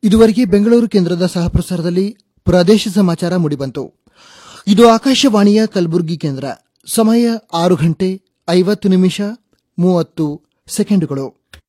ಇದುವರೆಗೆ ಬೆಂಗಳೂರು ಕೇಂದ್ರದ ಸಹಪ್ರಸಾರದಲ್ಲಿ ಪ್ರದೇಶ ಸಮಾಚಾರ ಮೂಡಿಬಂತು ಇದು ಆಕಾಶವಾಣಿಯ ಕಲಬುರಗಿ ಕೇಂದ್ರ ಸಮಯ ಆರು ಗಂಟೆ ಐವತ್ತು ನಿಮಿಷ ಮೂವತ್ತು ಸೆಕೆಂಡುಗಳು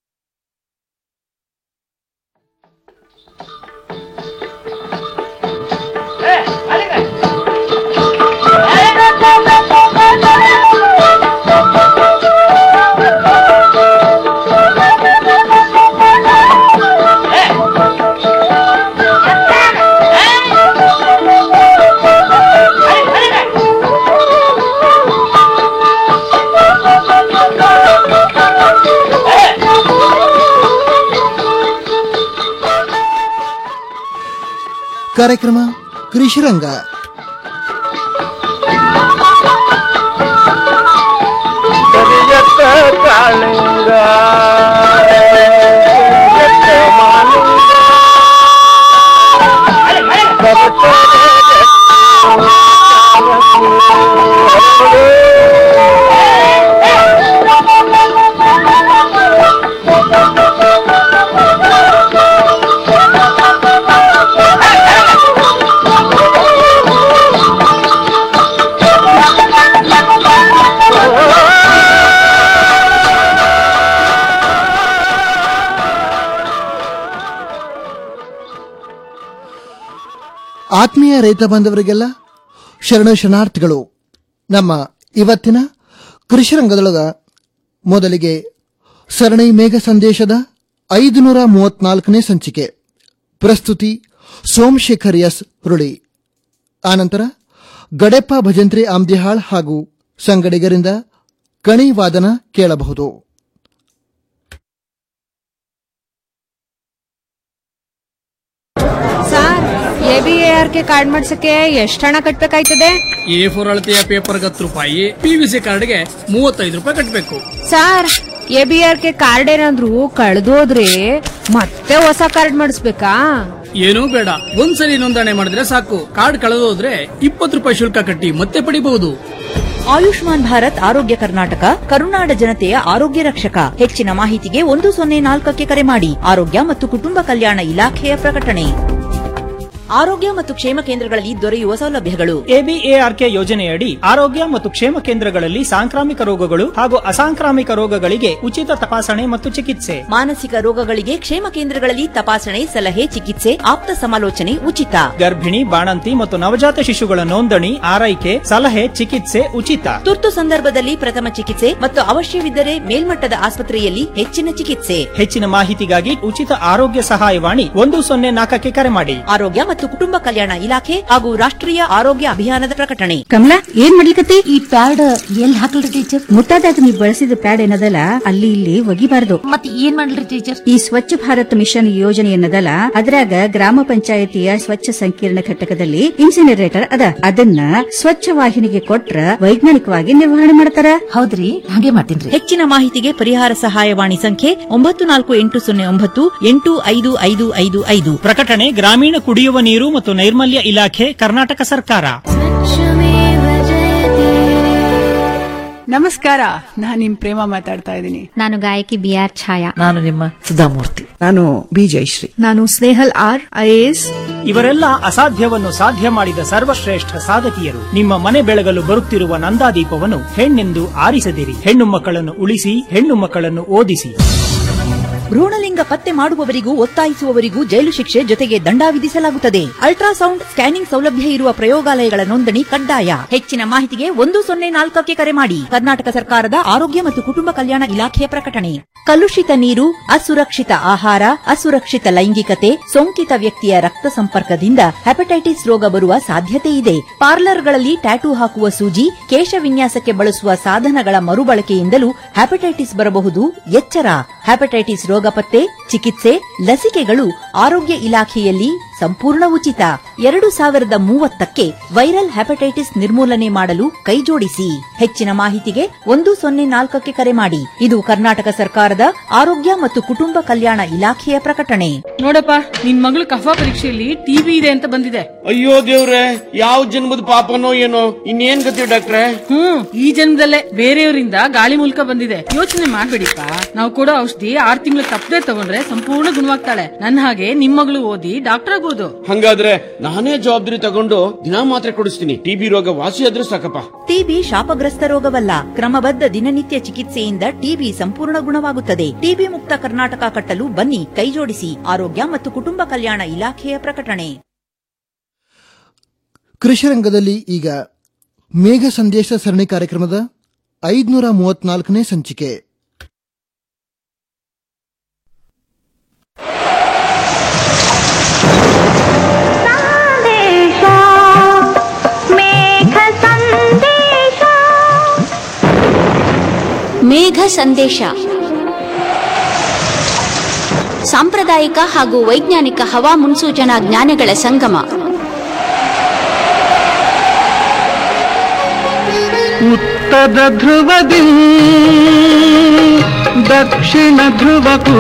ಕಾರ್ಯಕ್ರಮ ಕೃಷಿರಂಗ ಕರಿಯತ್ತ ಕಾಳಿಂಗ ಕರಿಯತ್ತ ಮಾಲಿಂಗ ಆತ್ಮೀಯ ರೈತ ಬಾಂಧವರಿಗೆಲ್ಲ ಶರಣ ಶರಣಾರ್ಥಿಗಳು ನಮ್ಮ ಇವತ್ತಿನ ಕೃಷಿರಂಗದೊಳಗ ಮೊದಲಿಗೆ ಸರಣಿ ಮೇಘ ಸಂದೇಶದ ಐದುನೂರ ಮೂವತ್ನಾಲ್ಕನೇ ಸಂಚಿಕೆ ಪ್ರಸ್ತುತಿ ಸೋಮಶೇಖರ್ ಎಸ್ ಹುರುಳಿ ಆನಂತರ ಗಡೆಪ್ಪ ಭಜಂತ್ರಿ ಆಮ್ದಿಹಾಳ್ ಹಾಗೂ ಸಂಗಡಿಗರಿಂದ ಕಣಿ ವಾದನ ಕೇಳಬಹುದು sir A B A R K card ಮಾಡ್ಸಕ್ಕೆ ಎಷ್ಟು ಹಣ ಕಟ್ಬೇಕಾಯ್ತದೆ ಎ ಫೋರ್ ಅಳತೆಯ ಪೇಪರ್ಗೆ ಹತ್ತು ರೂಪಾಯಿ ಪಿವಿಸಿ ಕಾರ್ಡ್ಗೆ ಮೂವತ್ತೈದು ರೂಪಾಯಿ ಕಟ್ಟಬೇಕು sir A B R K card ಏನಾದ್ರು ಕಳ್ದೋದ್ರೆ ಮತ್ತೆ ಹೊಸ ಕಾರ್ಡ್ ಮಾಡಿಸ್ಬೇಕಾ ಏನೂ ಬೇಡ ಒಂದ್ಸಲಿ ನೋಂದಣಿ ಮಾಡಿದ್ರೆ ಸಾಕು ಕಾರ್ಡ್ ಕಳೆದೋದ್ರೆ ಇಪ್ಪತ್ತು ರೂಪಾಯಿ ಶುಲ್ಕ ಕಟ್ಟಿ ಮತ್ತೆ ಪಡಿಬಹುದು ಆಯುಷ್ಮಾನ್ ಭಾರತ್ ಆರೋಗ್ಯ ಕರ್ನಾಟಕ ಕರುನಾಡ ಜನತೆಯ ಆರೋಗ್ಯ ರಕ್ಷಕ ಹೆಚ್ಚಿನ ಮಾಹಿತಿಗೆ ಒಂದು ಸೊನ್ನೆ ನಾಲ್ಕಕ್ಕೆ ಕರೆ ಮಾಡಿ ಆರೋಗ್ಯ ಮತ್ತು ಕುಟುಂಬ ಕಲ್ಯಾಣ ಇಲಾಖೆಯ ಪ್ರಕಟಣೆ ಆರೋಗ್ಯ ಮತ್ತು ಕ್ಷೇಮ ಕೇಂದ್ರಗಳಲ್ಲಿ ದೊರೆಯುವ ಸೌಲಭ್ಯಗಳು ಎಬಿಎಆರ್ಕೆ ಯೋಜನೆಯಡಿ ಆರೋಗ್ಯ ಮತ್ತು ಕ್ಷೇಮ ಕೇಂದ್ರಗಳಲ್ಲಿ ಸಾಂಕ್ರಾಮಿಕ ರೋಗಗಳು ಹಾಗೂ ಅಸಾಂಕ್ರಾಮಿಕ ರೋಗಗಳಿಗೆ ಉಚಿತ ತಪಾಸಣೆ ಮತ್ತು ಚಿಕಿತ್ಸೆ ಮಾನಸಿಕ ರೋಗಗಳಿಗೆ ಕ್ಷೇಮ ಕೇಂದ್ರಗಳಲ್ಲಿ ತಪಾಸಣೆ ಸಲಹೆ ಚಿಕಿತ್ಸೆ ಆಪ್ತ ಸಮಾಲೋಚನೆ ಉಚಿತ ಗರ್ಭಿಣಿ ಬಾಣಂತಿ ಮತ್ತು ನವಜಾತ ಶಿಶುಗಳ ನೋಂದಣಿ ಆರೈಕೆ ಸಲಹೆ ಚಿಕಿತ್ಸೆ ಉಚಿತ ತುರ್ತು ಸಂದರ್ಭದಲ್ಲಿ ಪ್ರಥಮ ಚಿಕಿತ್ಸೆ ಮತ್ತು ಅವಶ್ಯವಿದ್ದರೆ ಮೇಲ್ಮಟ್ಟದ ಆಸ್ಪತ್ರೆಯಲ್ಲಿ ಹೆಚ್ಚಿನ ಚಿಕಿತ್ಸೆ ಹೆಚ್ಚಿನ ಮಾಹಿತಿಗಾಗಿ ಉಚಿತ ಆರೋಗ್ಯ ಸಹಾಯವಾಣಿ ಒಂದು ಸೊನ್ನೆ ನಾಲ್ಕಕ್ಕೆ ಕರೆ ಮಾಡಿ ಆರೋಗ್ಯ ಮತ್ತು ಕುಟುಂಬ ಕಲ್ಯಾಣ ಇಲಾಖೆ ಹಾಗೂ ರಾಷ್ಟ್ರೀಯ ಆರೋಗ್ಯ ಅಭಿಯಾನದ ಪ್ರಕಟಣೆ ಕಮಲಾ ಏನ್ ಮಾಡ್ಲಿಕತ್ತಿ ಈ ಪ್ಯಾಡ್ ಎಲ್ಲಿ ಹಾಕಲ್ರಿ ಟೀಚರ್ ಮುಟ್ಟಾದಾಗ ನೀವು ಬಳಸಿದ ಪ್ಯಾಡ್ ಏನದಲ್ಲ ಅಲ್ಲಿ ಇಲ್ಲಿ ಒಗಿಬಾರ್ದು ಮತ್ತೆ ಏನ್ ಮಾಡ್ಲಿ ಟೀಚರ್ ಈ ಸ್ವಚ್ಛ ಭಾರತ್ ಮಿಷನ್ ಯೋಜನೆ ಏನದಲ್ಲ ಅದ್ರಾಗ ಗ್ರಾಮ ಪಂಚಾಯತಿಯ ಸ್ವಚ್ಛ ಸಂಕೀರ್ಣ ಘಟಕದಲ್ಲಿ ಇನ್ಸಿನರೇಟರ್ ಅದ ಅದನ್ನ ಸ್ವಚ್ಛ ವಾಹಿನಿಗೆ ಕೊಟ್ರ ವೈಜ್ಞಾನಿಕವಾಗಿ ನಿರ್ವಹಣೆ ಮಾಡ್ತಾರ ಹೌದ್ರಿ ಹಾಗೆ ಮಾಡ್ತೀನ್ರಿ ಹೆಚ್ಚಿನ ಮಾಹಿತಿಗೆ ಪರಿಹಾರ ಸಹಾಯವಾಣಿ ಸಂಖ್ಯೆ ಒಂಬತ್ತು ನಾಲ್ಕು ಎಂಟು ಸೊನ್ನೆ ಒಂಬತ್ತು ಎಂಟು ಐದು ಐದು ಐದು ಐದು ಪ್ರಕಟಣೆ ಗ್ರಾಮೀಣ ಕುಡಿಯುವ ನೀರು ಮತ್ತು ನೈರ್ಮಲ್ಯ ಇಲಾಖೆ ಕರ್ನಾಟಕ ಸರ್ಕಾರ ನಮಸ್ಕಾರ ನಾನ್ ನಿಮ್ ಪ್ರೇಮ ಮಾತಾಡ್ತಾ ಇದ್ದೀನಿ ನಾನು ಗಾಯಕಿ ಬಿ ಆರ್ ಛಾಯಾ ನಾನು ನಿಮ್ಮ ಸುಧಾಮೂರ್ತಿ ನಾನು ಬಿ ಜಯಶ್ರೀ ನಾನು ಸ್ನೇಹಲ್ ಆರ್ ಐಎಎಸ್ ಇವರೆಲ್ಲ ಅಸಾಧ್ಯವನ್ನು ಸಾಧ್ಯ ಮಾಡಿದ ಸರ್ವಶ್ರೇಷ್ಠ ಸಾಧಕಿಯರು ನಿಮ್ಮ ಮನೆ ಬೆಳಗಲು ಬರುತ್ತಿರುವ ನಂದಾದೀಪವನ್ನು ಹೆಣ್ಣೆಂದು ಆರಿಸದಿರಿ ಹೆಣ್ಣು ಮಕ್ಕಳನ್ನು ಉಳಿಸಿ ಹೆಣ್ಣು ಮಕ್ಕಳನ್ನು ಓದಿಸಿ ಭ್ರೂಣಲಿಂಗ ಪತ್ತೆ ಮಾಡುವವರಿಗೂ ಒತ್ತಾಯಿಸುವವರಿಗೂ ಜೈಲು ಶಿಕ್ಷೆ ಜೊತೆಗೆ ದಂಡ ವಿಧಿಸಲಾಗುತ್ತದೆ ಅಲ್ಟ್ರಾಸೌಂಡ್ ಸ್ಕ್ಯಾನಿಂಗ್ ಸೌಲಭ್ಯ ಇರುವ ಪ್ರಯೋಗಾಲಯಗಳ ನೋಂದಣಿ ಕಡ್ಡಾಯ ಹೆಚ್ಚಿನ ಮಾಹಿತಿಗೆ ಒಂದು ಸೊನ್ನೆ ನಾಲ್ಕಕ್ಕೆ ಕರೆ ಮಾಡಿ ಕರ್ನಾಟಕ ಸರ್ಕಾರದ ಆರೋಗ್ಯ ಮತ್ತು ಕುಟುಂಬ ಕಲ್ಯಾಣ ಇಲಾಖೆಯ ಪ್ರಕಟಣೆ ಕಲುಷಿತ ನೀರು ಅಸುರಕ್ಷಿತ ಆಹಾರ ಅಸುರಕ್ಷಿತ ಲೈಂಗಿಕತೆ ಸೋಂಕಿತ ವ್ಯಕ್ತಿಯ ರಕ್ತ ಸಂಪರ್ಕದಿಂದ ಹೆಪಟೈಟಿಸ್ ರೋಗ ಬರುವ ಸಾಧ್ಯತೆ ಇದೆ ಪಾರ್ಲರ್ಗಳಲ್ಲಿ ಟ್ಯಾಟೂ ಹಾಕುವ ಸೂಜಿ ಕೇಶ ವಿನ್ಯಾಸಕ್ಕೆ ಬಳಸುವ ಸಾಧನಗಳ ಮರುಬಳಕೆಯಿಂದಲೂ ಹೆಪಟೈಟಿಸ್ ಬರಬಹುದು ಎಚ್ಚರ ಹೆಪಟೈಟಿಸ್ ರೋಗ ಪತ್ತೆ ಚಿಕಿತ್ಸೆ ಲಸಿಕೆಗಳು ಆರೋಗ್ಯ ಇಲಾಖೆಯಲ್ಲಿ ಸಂಪೂರ್ಣ ಉಚಿತ ಎರಡು ಸಾವಿರದ ಮೂವತ್ತಕ್ಕೆ ವೈರಲ್ ಹೆಪಟೈಟಿಸ್ ನಿರ್ಮೂಲನೆ ಮಾಡಲು ಕೈಜೋಡಿಸಿ ಹೆಚ್ಚಿನ ಮಾಹಿತಿಗೆ ಒಂದು ಸೊನ್ನೆ ನಾಲ್ಕಕ್ಕೆ ಕರೆ ಮಾಡಿ ಇದು ಕರ್ನಾಟಕ ಸರ್ಕಾರದ ಆರೋಗ್ಯ ಮತ್ತು ಕುಟುಂಬ ಕಲ್ಯಾಣ ಇಲಾಖೆಯ ಪ್ರಕಟಣೆ ನೋಡಪ್ಪ ನಿನ್ ಮಗಳು ಕಫ ಪರೀಕ್ಷೆಯಲ್ಲಿ ಟಿವಿ ಇದೆ ಅಂತ ಬಂದಿದೆ ಅಯ್ಯೋ ದೇವ್ರೆ ಯಾವ ಜನ್ಮದ ಪಾಪನೋ ಏನೋ ಇನ್ನೇನ್ ಗತಿ ಡಾಕ್ಟ್ರೆ ಹ್ಮ್ ಈ ಜನ್ಮದಲ್ಲೇ ಬೇರೆಯವರಿಂದ ಗಾಳಿ ಮೂಲಕ ಬಂದಿದೆ ಯೋಚನೆ ಮಾಡ್ಬೇಡಿಪ್ಪ ನಾವು ಕೊಡೋ ಔಷಧಿ ಆರ್ ತಿಂಗಳು ತಪ್ಪದೆ ತಗೊಂಡ್ರೆ ಸಂಪೂರ್ಣ ಗುಣವಾಗ್ತಾಳೆ ನನ್ನ ಹಾಗೆ ನಿಮ್ ಮಗಳು ಓದಿ ಡಾಕ್ಟರ್ ಆಗ್ಬೋದು ಹಂಗಾದ್ರೆ ನಾನೇ ಜವಾಬ್ದಾರಿ ತಗೊಂಡು ದಿನಾ ಮಾತ್ರೆ ಕೊಡಿಸ್ತೀನಿ ಟಿಬಿ ರೋಗ ವಾಸಿ ಆದ್ರೂ ಸಾಕಪ್ಪ ಟಿಬಿ ಶಾಪಗ್ರಸ್ತ ರೋಗವಲ್ಲ ಕ್ರಮಬದ್ಧ ದಿನನಿತ್ಯ ಚಿಕಿತ್ಸೆಯಿಂದ ಟಿಬಿ ಸಂಪೂರ್ಣ ಗುಣವಾಗುತ್ತದೆ ಟಿಬಿ ಮುಕ್ತ ಕರ್ನಾಟಕ ಕಟ್ಟಲು ಬನ್ನಿ ಕೈಜೋಡಿಸಿ ಆರೋಗ್ಯ ಮತ್ತು ಕುಟುಂಬ ಕಲ್ಯಾಣ ಇಲಾಖೆಯ ಪ್ರಕಟಣೆ ಕೃಷಿ ರಂಗದಲ್ಲಿ ಈಗ ಮೇಘ ಸಂದೇಶ ಸರಣಿ ಕಾರ್ಯಕ್ರಮದ ಐದುನೂರ ಮೂವತ್ನಾಲ್ಕನೇ ಸಂಚಿಕೆ ಮೇಘ ಸಂದೇಶ ಸಾಂಪ್ರದಾಯಿಕ ಹಾಗೂ ವೈಜ್ಞಾನಿಕ ಹವಾ ಮುನ್ಸೂಚನಾ ಜ್ಞಾನಗಳ ಸಂಗಮ ಉತ್ತರ ಧ್ರುವದಿ ದಕ್ಷಿಣ ಧ್ರುವಕ್ಕೂ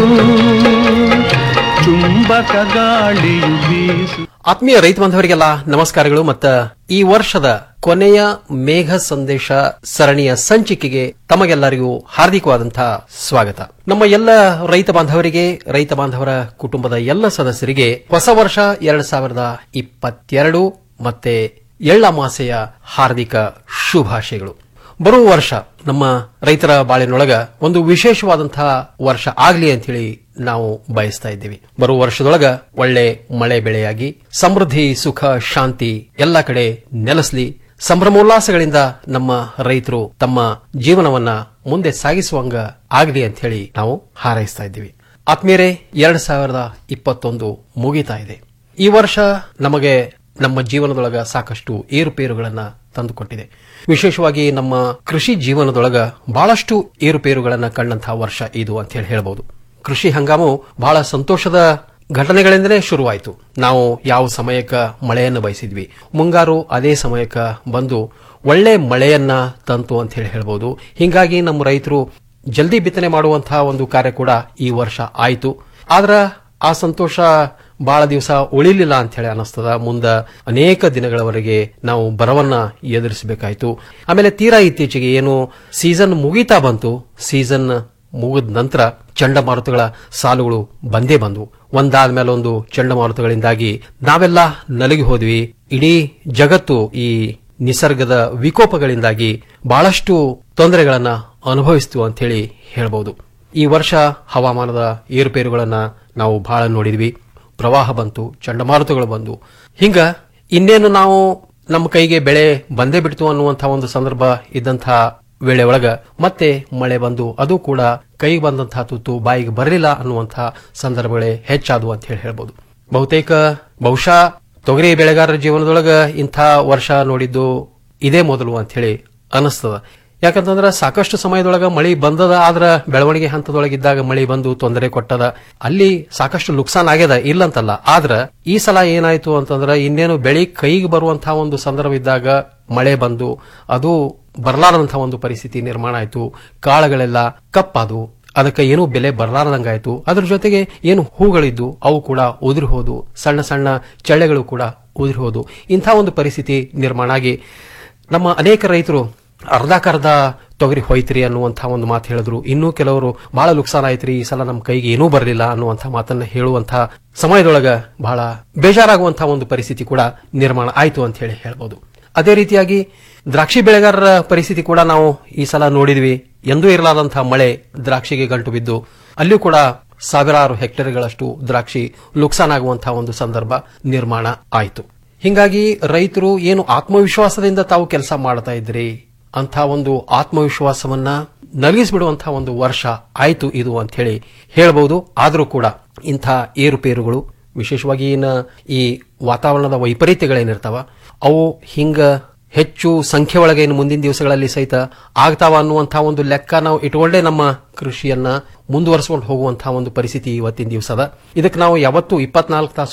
ಚುಂಬಕ ಗಾಳಿಯು ಬೀಸು ಆತ್ಮೀಯ ರೈತ ಬಾಂಧವರಿಗೆಲ್ಲ ನಮಸ್ಕಾರಗಳು ಮತ್ತ ಈ ವರ್ಷದ ಕೊನೆಯ ಮೇಘ ಸಂದೇಶ ಸರಣಿಯ ಸಂಚಿಕೆಗೆ ತಮಗೆಲ್ಲರಿಗೂ ಹಾರ್ದಿಕವಾದಂತಹ ಸ್ವಾಗತ ನಮ್ಮ ಎಲ್ಲ ರೈತ ಬಾಂಧವರಿಗೆ ರೈತ ಬಾಂಧವರ ಕುಟುಂಬದ ಎಲ್ಲ ಸದಸ್ಯರಿಗೆ ಹೊಸ ವರ್ಷ ಎರಡ್ ಸಾವಿರದ ಇಪ್ಪತ್ತೆರಡು ಮತ್ತೆ ಎಳ್ಳಮಾಸೆಯ ಹಾರ್ದಿಕ ಶುಭಾಶಯಗಳು ಬರುವ ವರ್ಷ ನಮ್ಮ ರೈತರ ಬಾಳಿನೊಳಗ ಒಂದು ವಿಶೇಷವಾದಂತಹ ವರ್ಷ ಆಗ್ಲಿ ಅಂತ ಹೇಳಿ ನಾವು ಬಯಸ್ತಾ ಇದ್ದೀವಿ ಬರುವ ವರ್ಷದೊಳಗ ಒಳ್ಳೆ ಮಳೆ ಬೆಳೆಯಾಗಿ ಸಮೃದ್ಧಿ ಸುಖ ಶಾಂತಿ ಎಲ್ಲ ಕಡೆ ನೆಲೆಸಲಿ ಸಂಭ್ರಮೋಲ್ಲಾಸಗಳಿಂದ ನಮ್ಮ ರೈತರು ತಮ್ಮ ಜೀವನವನ್ನ ಮುಂದೆ ಸಾಗಿಸುವಂಗ ಆಗಲಿ ಅಂತ ಹೇಳಿ ನಾವು ಹಾರೈಸ್ತಾ ಇದ್ದೀವಿ ಆತ್ಮೀಯರೇ ಎರಡ್ ಸಾವಿರದ ಇಪ್ಪತ್ತೊಂದು ಮುಗಿತಾ ಇದೆ ಈ ವರ್ಷ ನಮಗೆ ನಮ್ಮ ಜೀವನದೊಳಗ ಸಾಕಷ್ಟು ಏರುಪೇರುಗಳನ್ನ ತಂದುಕೊಟ್ಟಿದೆ ವಿಶೇಷವಾಗಿ ನಮ್ಮ ಕೃಷಿ ಜೀವನದೊಳಗ ಬಹಳಷ್ಟು ಏರುಪೇರುಗಳನ್ನ ಕಂಡಂತಹ ವರ್ಷ ಇದು ಅಂತ ಹೇಳಿ ಹೇಳಬಹುದು ಕೃಷಿ ಹಂಗಾಮು ಬಹಳ ಸಂತೋಷದ ಘಟನೆಗಳಿಂದಲೇ ಶುರುವಾಯಿತು ನಾವು ಯಾವ ಸಮಯಕ್ಕ ಮಳೆಯನ್ನು ಬಯಸಿದ್ವಿ ಮುಂಗಾರು ಅದೇ ಸಮಯಕ್ಕ ಬಂದು ಒಳ್ಳೆ ಮಳೆಯನ್ನ ತಂತು ಅಂತ ಹೇಳಿ ಹೇಳ್ಬೋದು ಹಿಂಗಾಗಿ ನಮ್ಮ ರೈತರು ಜಲ್ದಿ ಬಿತ್ತನೆ ಮಾಡುವಂತಹ ಒಂದು ಕಾರ್ಯ ಕೂಡ ಈ ವರ್ಷ ಆಯಿತು ಆದ್ರ ಆ ಸಂತೋಷ ಬಹಳ ದಿವಸ ಉಳಿಲಿಲ್ಲ ಅಂತ ಹೇಳಿ ಅನಿಸ್ತದ ಮುಂದ ಅನೇಕ ದಿನಗಳವರೆಗೆ ನಾವು ಬರವನ್ನ ಎದುರಿಸಬೇಕಾಯ್ತು ಆಮೇಲೆ ತೀರಾ ಇತ್ತೀಚೆಗೆ ಏನು ಸೀಸನ್ ಮುಗೀತಾ ಬಂತು ಸೀಸನ್ ಮುಗಿದ ನಂತರ ಚಂಡಮಾರುತಗಳ ಸಾಲುಗಳು ಬಂದೇ ಬಂದವು ಒಂದಾದ್ಮೇಲೆ ಒಂದು ಚಂಡಮಾರುತಗಳಿಂದಾಗಿ ನಾವೆಲ್ಲ ನಲಗಿ ಹೋದ್ವಿ ಇಡೀ ಜಗತ್ತು ಈ ನಿಸರ್ಗದ ವಿಕೋಪಗಳಿಂದಾಗಿ ಬಹಳಷ್ಟು ತೊಂದರೆಗಳನ್ನ ಅನುಭವಿಸ್ತು ಅಂತ ಹೇಳಿ ಹೇಳಬಹುದು ಈ ವರ್ಷ ಹವಾಮಾನದ ಏರುಪೇರುಗಳನ್ನ ನಾವು ಬಹಳ ನೋಡಿದ್ವಿ ಪ್ರವಾಹ ಬಂತು ಚಂಡಮಾರುತಗಳು ಬಂದು ಹಿಂಗ ಇನ್ನೇನು ನಾವು ನಮ್ಮ ಕೈಗೆ ಬೆಳೆ ಬಂದೇ ಬಿಡ್ತು ಅನ್ನುವಂತಹ ಒಂದು ಸಂದರ್ಭ ಇದ್ದಂತಹ ವೇಳೆ ಒಳಗ ಮತ್ತೆ ಮಳೆ ಬಂದು ಅದು ಕೂಡ ಕೈಗೆ ಬಂದಂತಹ ತುತ್ತು ಬಾಯಿಗೆ ಬರಲಿಲ್ಲ ಅನ್ನುವಂತಹ ಸಂದರ್ಭಗಳೇ ಹೆಚ್ಚಾದವು ಅಂತ ಹೇಳಿ ಹೇಳ್ಬೋದು ಬಹುತೇಕ ಬಹುಶಃ ತೊಗರಿ ಬೆಳೆಗಾರರ ಜೀವನದೊಳಗ ಇಂಥ ವರ್ಷ ನೋಡಿದ್ದು ಇದೇ ಮೊದಲು ಅಂತ ಹೇಳಿ ಅನಿಸ್ತದ ಯಾಕಂತಂದ್ರ ಸಾಕಷ್ಟು ಸಮಯದೊಳಗ ಮಳಿ ಬಂದದ ಆದ್ರ ಬೆಳವಣಿಗೆ ಹಂತದೊಳಗಿದ್ದಾಗ ಮಳಿ ಬಂದು ತೊಂದರೆ ಕೊಟ್ಟದ ಅಲ್ಲಿ ಸಾಕಷ್ಟು ನುಕ್ಸಾನ್ ಆಗ್ಯದ ಇಲ್ಲಂತಲ್ಲ ಆದ್ರ ಈ ಸಲ ಏನಾಯ್ತು ಅಂತಂದ್ರ ಇನ್ನೇನು ಬೆಳಿ ಕೈಗೆ ಬರುವಂತಹ ಒಂದು ಸಂದರ್ಭ ಇದ್ದಾಗ ಮಳೆ ಬಂದು ಅದು ಬರಲಾರದಂತಹ ಒಂದು ಪರಿಸ್ಥಿತಿ ನಿರ್ಮಾಣ ಆಯಿತು ಕಾಳುಗಳೆಲ್ಲ ಕಪ್ಪಾದು ಅದಕ್ಕೆ ಏನೂ ಬೆಲೆ ಬರಲಾರದಂಗಾಯ್ತು ಅದ್ರ ಜೊತೆಗೆ ಏನು ಹೂಗಳಿದ್ದು ಅವು ಕೂಡ ಉದುರಿ ಹೋದು ಸಣ್ಣ ಸಣ್ಣ ಚಳ್ಳೆಗಳು ಕೂಡ ಉದುರಿ ಹೋದು ಇಂಥ ಒಂದು ಪರಿಸ್ಥಿತಿ ನಿರ್ಮಾಣ ಆಗಿ ನಮ್ಮ ಅನೇಕ ರೈತರು ಅರ್ಧಕರ್ಧ ತೊಗರಿ ಹೋಯ್ತ್ರಿ ಅನ್ನುವಂತಹ ಒಂದು ಮಾತು ಹೇಳಿದ್ರು ಇನ್ನೂ ಕೆಲವರು ಬಹಳ ನುಕ್ಸಾನ್ ಆಯ್ತ್ರಿ ಈ ಸಲ ನಮ್ಮ ಕೈಗೆ ಏನೂ ಬರಲಿಲ್ಲ ಅನ್ನುವಂತಹ ಮಾತನ್ನ ಹೇಳುವಂತಹ ಸಮಯದೊಳಗ ಬಹಳ ಬೇಜಾರಾಗುವಂತಹ ಒಂದು ಪರಿಸ್ಥಿತಿ ಕೂಡ ನಿರ್ಮಾಣ ಆಯ್ತು ಅಂತ ಹೇಳಿ ಹೇಳ್ಬೋದು ಅದೇ ರೀತಿಯಾಗಿ ದ್ರಾಕ್ಷಿ ಬೆಳೆಗಾರರ ಪರಿಸ್ಥಿತಿ ಕೂಡ ನಾವು ಈ ಸಲ ನೋಡಿದ್ವಿ ಎಂದೂ ಇರಲಾದಂತಹ ಮಳೆ ದ್ರಾಕ್ಷಿಗೆ ಗಂಟು ಬಿದ್ದು ಅಲ್ಲಿಯೂ ಕೂಡ ಸಾವಿರಾರು ಹೆಕ್ಟೇರ್ಗಳಷ್ಟು ದ್ರಾಕ್ಷಿ ನುಕ್ಸಾನ್ ಆಗುವಂತಹ ಒಂದು ಸಂದರ್ಭ ನಿರ್ಮಾಣ ಆಯಿತು ಹಿಂಗಾಗಿ ರೈತರು ಏನು ಆತ್ಮವಿಶ್ವಾಸದಿಂದ ತಾವು ಕೆಲಸ ಮಾಡ್ತಾ ಇದ್ರಿ ಅಂತ ಒಂದು ಆತ್ಮವಿಶ್ವಾಸವನ್ನ ನಲಗಿಸಿಬಿಡುವಂತಹ ಒಂದು ವರ್ಷ ಆಯ್ತು ಇದು ಅಂತ ಹೇಳಿ ಹೇಳಬಹುದು ಆದರೂ ಕೂಡ ಇಂಥ ಏರುಪೇರುಗಳು ವಿಶೇಷವಾಗಿ ಏನ ಈ ವಾತಾವರಣದ ವೈಪರೀತ್ಯಗಳೇನಿರ್ತಾವ ಅವು ಹಿಂಗ ಹೆಚ್ಚು ಸಂಖ್ಯೆ ಒಳಗೆ ಇನ್ನು ಮುಂದಿನ ದಿವಸಗಳಲ್ಲಿ ಸಹಿತ ಆಗ್ತಾವ ಅನ್ನುವಂತಹ ಒಂದು ಲೆಕ್ಕ ನಾವು ಇಟ್ಕೊಂಡೇ ನಮ್ಮ ಕೃಷಿಯನ್ನ ಮುಂದುವರಿಸಿಕೊಂಡು ಹೋಗುವಂತಹ ಒಂದು ಪರಿಸ್ಥಿತಿ ಇವತ್ತಿನ ದಿವಸದ ಇದಕ್ಕೆ ನಾವು ಯಾವತ್ತೂ ಇಪ್ಪತ್ನಾಲ್ಕು ತಾಸು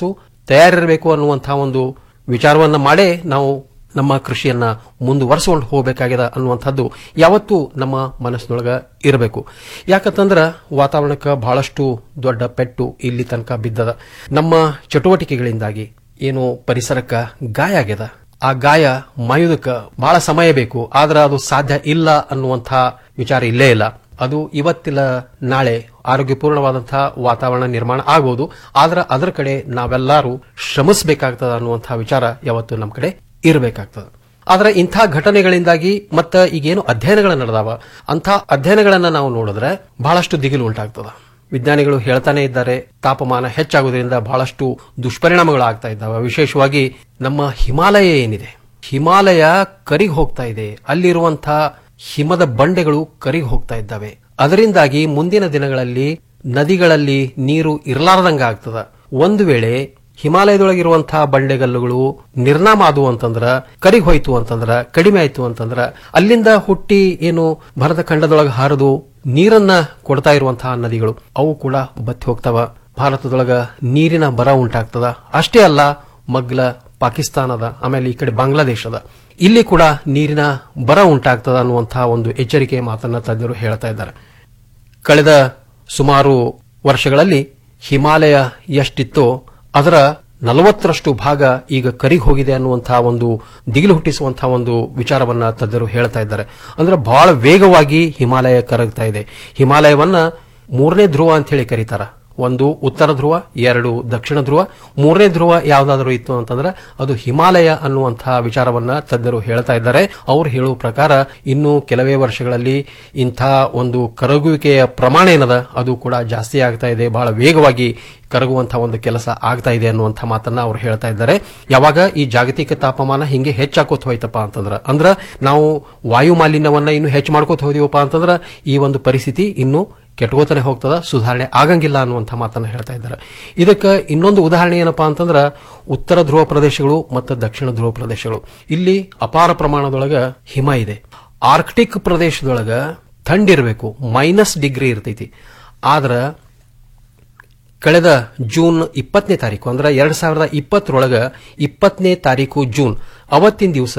ತಯಾರಿರಬೇಕು ಅನ್ನುವಂತಹ ಒಂದು ವಿಚಾರವನ್ನ ಮಾಡೇ ನಾವು ನಮ್ಮ ಕೃಷಿಯನ್ನ ಮುಂದುವರೆಸಿಕೊಂಡು ಹೋಗಬೇಕಾಗಿದೆ ಅನ್ನುವಂಥದ್ದು ಯಾವತ್ತೂ ನಮ್ಮ ಮನಸ್ಸಿನೊಳಗ ಇರಬೇಕು ಯಾಕಂತಂದ್ರ ವಾತಾವರಣಕ್ಕೆ ಬಹಳಷ್ಟು ದೊಡ್ಡ ಪೆಟ್ಟು ಇಲ್ಲಿ ತನಕ ಬಿದ್ದದ ನಮ್ಮ ಚಟುವಟಿಕೆಗಳಿಂದಾಗಿ ಏನು ಪರಿಸರಕ್ಕೆ ಗಾಯ ಆಗ್ಯದ ಆ ಗಾಯ ಮಾಯುವುದಕ್ಕೆ ಬಹಳ ಸಮಯ ಬೇಕು ಆದ್ರೆ ಅದು ಸಾಧ್ಯ ಇಲ್ಲ ಅನ್ನುವಂಥ ವಿಚಾರ ಇಲ್ಲೇ ಇಲ್ಲ ಅದು ಇವತ್ತಿಲ್ಲ ನಾಳೆ ಆರೋಗ್ಯಪೂರ್ಣವಾದಂತಹ ವಾತಾವರಣ ನಿರ್ಮಾಣ ಆಗಬಹುದು ಆದ್ರೆ ಅದರ ಕಡೆ ನಾವೆಲ್ಲರೂ ಶ್ರಮಿಸಬೇಕಾಗ್ತದ ಅನ್ನುವಂತಹ ವಿಚಾರ ಯಾವತ್ತು ನಮ್ಮ ಕಡೆ ಇರಬೇಕಾಗ್ತದೆ ಆದ್ರೆ ಇಂಥ ಘಟನೆಗಳಿಂದಾಗಿ ಮತ್ತ ಈಗೇನು ಅಧ್ಯಯನಗಳು ನಡೆದಾವ ಅಂಥ ಅಧ್ಯಯನಗಳನ್ನ ನಾವು ನೋಡಿದ್ರೆ ಬಹಳಷ್ಟು ದಿಗಿಲು ಉಂಟಾಗ್ತದ ವಿಜ್ಞಾನಿಗಳು ಹೇಳ್ತಾನೆ ಇದ್ದಾರೆ ತಾಪಮಾನ ಹೆಚ್ಚಾಗುವುದರಿಂದ ಬಹಳಷ್ಟು ದುಷ್ಪರಿಣಾಮಗಳು ಆಗ್ತಾ ಇದ್ದಾವೆ ವಿಶೇಷವಾಗಿ ನಮ್ಮ ಹಿಮಾಲಯ ಏನಿದೆ ಹಿಮಾಲಯ ಕರಿಗ್ ಹೋಗ್ತಾ ಇದೆ ಅಲ್ಲಿರುವಂತಹ ಹಿಮದ ಬಂಡೆಗಳು ಕರಿಗ್ ಹೋಗ್ತಾ ಇದ್ದಾವೆ ಅದರಿಂದಾಗಿ ಮುಂದಿನ ದಿನಗಳಲ್ಲಿ ನದಿಗಳಲ್ಲಿ ನೀರು ಇರಲಾರದಂಗ ಆಗ್ತದ ಒಂದು ವೇಳೆ ಹಿಮಾಲಯದೊಳಗಿರುವಂತಹ ಬಂಡೆಗಲ್ಲುಗಳು ನಿರ್ನಾಮ ಆದವು ಅಂತಂದ್ರ ಕರಿಗ್ ಹೋಯ್ತು ಅಂತಂದ್ರ ಕಡಿಮೆ ಆಯ್ತು ಅಂತಂದ್ರ ಅಲ್ಲಿಂದ ಹುಟ್ಟಿ ಏನು ಭರತ ಖಂಡದೊಳಗೆ ಹಾರದು ನೀರನ್ನ ಕೊಡ್ತಾ ಇರುವಂತಹ ನದಿಗಳು ಅವು ಕೂಡ ಬತ್ತಿ ಹೋಗ್ತಾವ ಭಾರತದೊಳಗ ನೀರಿನ ಬರ ಉಂಟಾಗ್ತದ ಅಷ್ಟೇ ಅಲ್ಲ ಮಗ್ಲ ಪಾಕಿಸ್ತಾನದ ಆಮೇಲೆ ಈ ಕಡೆ ಬಾಂಗ್ಲಾದೇಶದ ಇಲ್ಲಿ ಕೂಡ ನೀರಿನ ಬರ ಉಂಟಾಗ್ತದ ಅನ್ನುವಂತಹ ಒಂದು ಎಚ್ಚರಿಕೆ ಮಾತನ್ನ ತಜ್ಞರು ಹೇಳ್ತಾ ಇದ್ದಾರೆ ಕಳೆದ ಸುಮಾರು ವರ್ಷಗಳಲ್ಲಿ ಹಿಮಾಲಯ ಎಷ್ಟಿತ್ತೋ ಅದರ ನಲವತ್ತರಷ್ಟು ಭಾಗ ಈಗ ಕರಿಗ್ ಹೋಗಿದೆ ಅನ್ನುವಂತಹ ಒಂದು ದಿಗಿಲು ಹುಟ್ಟಿಸುವಂತಹ ಒಂದು ವಿಚಾರವನ್ನ ತಜ್ಞರು ಹೇಳ್ತಾ ಇದ್ದಾರೆ ಅಂದ್ರೆ ಬಹಳ ವೇಗವಾಗಿ ಹಿಮಾಲಯ ಕರಗ್ತಾ ಇದೆ ಹಿಮಾಲಯವನ್ನ ಮೂರನೇ ಧ್ರುವ ಅಂತ ಹೇಳಿ ಕರೀತಾರ ಒಂದು ಉತ್ತರ ಧ್ರುವ ಎರಡು ದಕ್ಷಿಣ ಧ್ರುವ ಮೂರನೇ ಧ್ರುವ ಯಾವ್ದಾದ್ರು ಇತ್ತು ಅಂತಂದ್ರೆ ಅದು ಹಿಮಾಲಯ ಅನ್ನುವಂತಹ ವಿಚಾರವನ್ನ ತಜ್ಞರು ಹೇಳ್ತಾ ಇದ್ದಾರೆ ಅವ್ರು ಹೇಳುವ ಪ್ರಕಾರ ಇನ್ನು ಕೆಲವೇ ವರ್ಷಗಳಲ್ಲಿ ಇಂಥ ಒಂದು ಕರಗುವಿಕೆಯ ಪ್ರಮಾಣ ಏನದ ಅದು ಕೂಡ ಜಾಸ್ತಿ ಆಗ್ತಾ ಇದೆ ಬಹಳ ವೇಗವಾಗಿ ಕರಗುವಂತಹ ಒಂದು ಕೆಲಸ ಆಗ್ತಾ ಇದೆ ಅನ್ನುವಂಥ ಮಾತನ್ನ ಅವ್ರು ಹೇಳ್ತಾ ಇದ್ದಾರೆ ಯಾವಾಗ ಈ ಜಾಗತಿಕ ತಾಪಮಾನ ಹಿಂಗೆ ಹೆಚ್ಚಾಕೋತ್ ಹೋಯ್ತಪ್ಪ ಅಂತಂದ್ರ ಅಂದ್ರ ನಾವು ವಾಯು ಮಾಲಿನ್ಯವನ್ನ ಇನ್ನು ಹೆಚ್ಚು ಮಾಡ್ಕೋತ ಹೋದಿವಪ್ಪ ಅಂತಂದ್ರ ಈ ಒಂದು ಪರಿಸ್ಥಿತಿ ಇನ್ನು ಕೆಟ್ಟಗೋತಾನೆ ಹೋಗ್ತದ ಸುಧಾರಣೆ ಆಗಂಗಿಲ್ಲ ಅನ್ನುವಂಥ ಮಾತನ್ನ ಹೇಳ್ತಾ ಇದ್ದಾರೆ ಇದಕ್ಕೆ ಇನ್ನೊಂದು ಉದಾಹರಣೆ ಏನಪ್ಪಾ ಅಂತಂದ್ರ ಉತ್ತರ ಧ್ರುವ ಪ್ರದೇಶಗಳು ಮತ್ತು ದಕ್ಷಿಣ ಧ್ರುವ ಪ್ರದೇಶಗಳು ಇಲ್ಲಿ ಅಪಾರ ಪ್ರಮಾಣದೊಳಗ ಹಿಮ ಇದೆ ಆರ್ಕ್ಟಿಕ್ ಪ್ರದೇಶದೊಳಗ ಥಂಡಿರಬೇಕು ಮೈನಸ್ ಡಿಗ್ರಿ ಇರ್ತೈತಿ ಆದ್ರ ಕಳೆದ ಜೂನ್ ಇಪ್ಪತ್ತನೇ ತಾರೀಕು ಅಂದ್ರೆ ಎರಡ್ ಸಾವಿರದ ಇಪ್ಪತ್ತರೊಳಗ ಇಪ್ಪತ್ತನೇ ತಾರೀಕು ಜೂನ್ ಅವತ್ತಿನ ದಿವಸ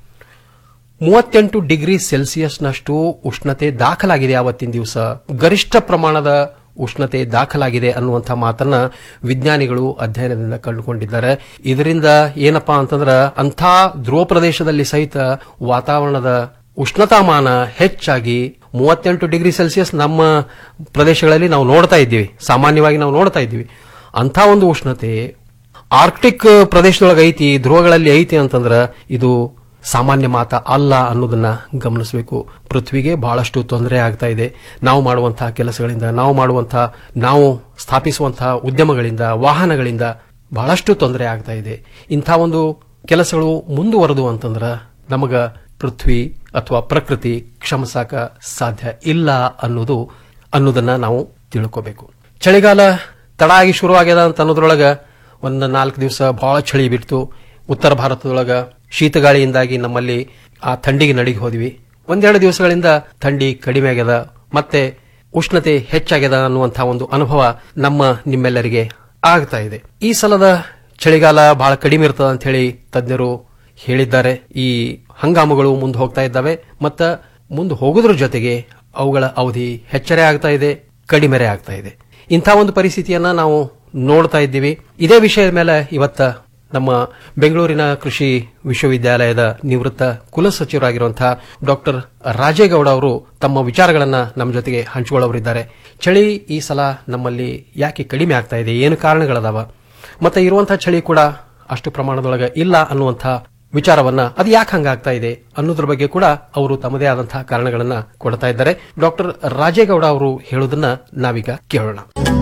ಮೂವತ್ತೆಂಟು ಡಿಗ್ರಿ ಸೆಲ್ಸಿಯಸ್ನಷ್ಟು ಉಷ್ಣತೆ ದಾಖಲಾಗಿದೆ ಅವತ್ತಿನ ದಿವಸ ಗರಿಷ್ಠ ಪ್ರಮಾಣದ ಉಷ್ಣತೆ ದಾಖಲಾಗಿದೆ ಅನ್ನುವಂಥ ಮಾತನ್ನ ವಿಜ್ಞಾನಿಗಳು ಅಧ್ಯಯನದಿಂದ ಕಂಡುಕೊಂಡಿದ್ದಾರೆ ಇದರಿಂದ ಏನಪ್ಪಾ ಅಂತಂದ್ರ ಅಂಥ ಧ್ರುವ ಪ್ರದೇಶದಲ್ಲಿ ಸಹಿತ ವಾತಾವರಣದ ಉಷ್ಣತಾಮಾನ ಹೆಚ್ಚಾಗಿ ಮೂವತ್ತೆಂಟು ಡಿಗ್ರಿ ಸೆಲ್ಸಿಯಸ್ ನಮ್ಮ ಪ್ರದೇಶಗಳಲ್ಲಿ ನಾವು ನೋಡ್ತಾ ಇದ್ದೀವಿ ಸಾಮಾನ್ಯವಾಗಿ ನಾವು ನೋಡ್ತಾ ಇದ್ದೀವಿ ಅಂಥ ಒಂದು ಉಷ್ಣತೆ ಆರ್ಕ್ಟಿಕ್ ಪ್ರದೇಶದೊಳಗೆ ಐತಿ ಧ್ರುವಗಳಲ್ಲಿ ಐತಿ ಅಂತಂದ್ರ ಇದು ಸಾಮಾನ್ಯ ಮಾತ ಅಲ್ಲ ಅನ್ನೋದನ್ನ ಗಮನಿಸಬೇಕು ಪೃಥ್ವಿಗೆ ಬಹಳಷ್ಟು ತೊಂದರೆ ಆಗ್ತಾ ಇದೆ ನಾವು ಮಾಡುವಂತಹ ಕೆಲಸಗಳಿಂದ ನಾವು ಮಾಡುವಂತಹ ನಾವು ಸ್ಥಾಪಿಸುವಂತಹ ಉದ್ಯಮಗಳಿಂದ ವಾಹನಗಳಿಂದ ಬಹಳಷ್ಟು ತೊಂದರೆ ಆಗ್ತಾ ಇದೆ ಇಂಥ ಒಂದು ಕೆಲಸಗಳು ಮುಂದುವರೆದು ಅಂತಂದ್ರ ನಮಗ ಪೃಥ್ವಿ ಅಥವಾ ಪ್ರಕೃತಿ ಕ್ಷಮಿಸಾಕ ಸಾಧ್ಯ ಇಲ್ಲ ಅನ್ನೋದು ಅನ್ನೋದನ್ನ ನಾವು ತಿಳ್ಕೋಬೇಕು ಚಳಿಗಾಲ ತಡ ಆಗಿ ಶುರುವಾಗ್ಯದ ಅಂತ ಅನ್ನೋದ್ರೊಳಗ ಒಂದು ನಾಲ್ಕು ದಿವಸ ಬಹಳ ಚಳಿ ಬಿಡ್ತು ಉತ್ತರ ಭಾರತದೊಳಗ ಶೀತಗಾಳಿಯಿಂದಾಗಿ ನಮ್ಮಲ್ಲಿ ಆ ಥಂಡಿಗೆ ನಡಿಗೆ ಹೋದ್ವಿ ಒಂದೆರಡು ದಿವಸಗಳಿಂದ ಥಂಡಿ ಕಡಿಮೆ ಆಗ್ಯದ ಮತ್ತೆ ಉಷ್ಣತೆ ಹೆಚ್ಚಾಗ್ಯದ ಅನ್ನುವಂತಹ ಒಂದು ಅನುಭವ ನಮ್ಮ ನಿಮ್ಮೆಲ್ಲರಿಗೆ ಆಗ್ತಾ ಇದೆ ಈ ಸಲದ ಚಳಿಗಾಲ ಬಹಳ ಕಡಿಮೆ ಇರ್ತದ ಅಂತ ಹೇಳಿ ತಜ್ಞರು ಹೇಳಿದ್ದಾರೆ ಈ ಹಂಗಾಮುಗಳು ಮುಂದೆ ಹೋಗ್ತಾ ಇದ್ದಾವೆ ಮತ್ತ ಮುಂದೆ ಹೋಗೋದ್ರ ಜೊತೆಗೆ ಅವುಗಳ ಅವಧಿ ಹೆಚ್ಚರೆ ಆಗ್ತಾ ಇದೆ ಕಡಿಮೆರೆ ಆಗ್ತಾ ಇದೆ ಇಂಥ ಒಂದು ಪರಿಸ್ಥಿತಿಯನ್ನ ನಾವು ನೋಡ್ತಾ ಇದ್ದೀವಿ ಇದೇ ವಿಷಯದ ಮೇಲೆ ಇವತ್ತ ನಮ್ಮ ಬೆಂಗಳೂರಿನ ಕೃಷಿ ವಿಶ್ವವಿದ್ಯಾಲಯದ ನಿವೃತ್ತ ಕುಲಸಚಿವರಾಗಿರುವಂತಹ ಡಾಕ್ಟರ್ ರಾಜೇಗೌಡ ಅವರು ತಮ್ಮ ವಿಚಾರಗಳನ್ನ ನಮ್ಮ ಜೊತೆಗೆ ಹಂಚಿಕೊಳ್ಳೋರಿದ್ದಾರೆ ಚಳಿ ಈ ಸಲ ನಮ್ಮಲ್ಲಿ ಯಾಕೆ ಕಡಿಮೆ ಆಗ್ತಾ ಇದೆ ಏನು ಕಾರಣಗಳದಾವ ಮತ್ತೆ ಇರುವಂತಹ ಚಳಿ ಕೂಡ ಅಷ್ಟು ಪ್ರಮಾಣದೊಳಗೆ ಇಲ್ಲ ಅನ್ನುವಂತಹ ವಿಚಾರವನ್ನ ಅದು ಯಾಕೆ ಹಂಗಾಗ್ತಾ ಇದೆ ಅನ್ನೋದ್ರ ಬಗ್ಗೆ ಕೂಡ ಅವರು ತಮ್ಮದೇ ಆದಂತಹ ಕಾರಣಗಳನ್ನ ಕೊಡ್ತಾ ಇದ್ದಾರೆ ಡಾಕ್ಟರ್ ರಾಜೇಗೌಡ ಅವರು ಹೇಳೋದನ್ನ ನಾವೀಗ ಕೇಳೋಣ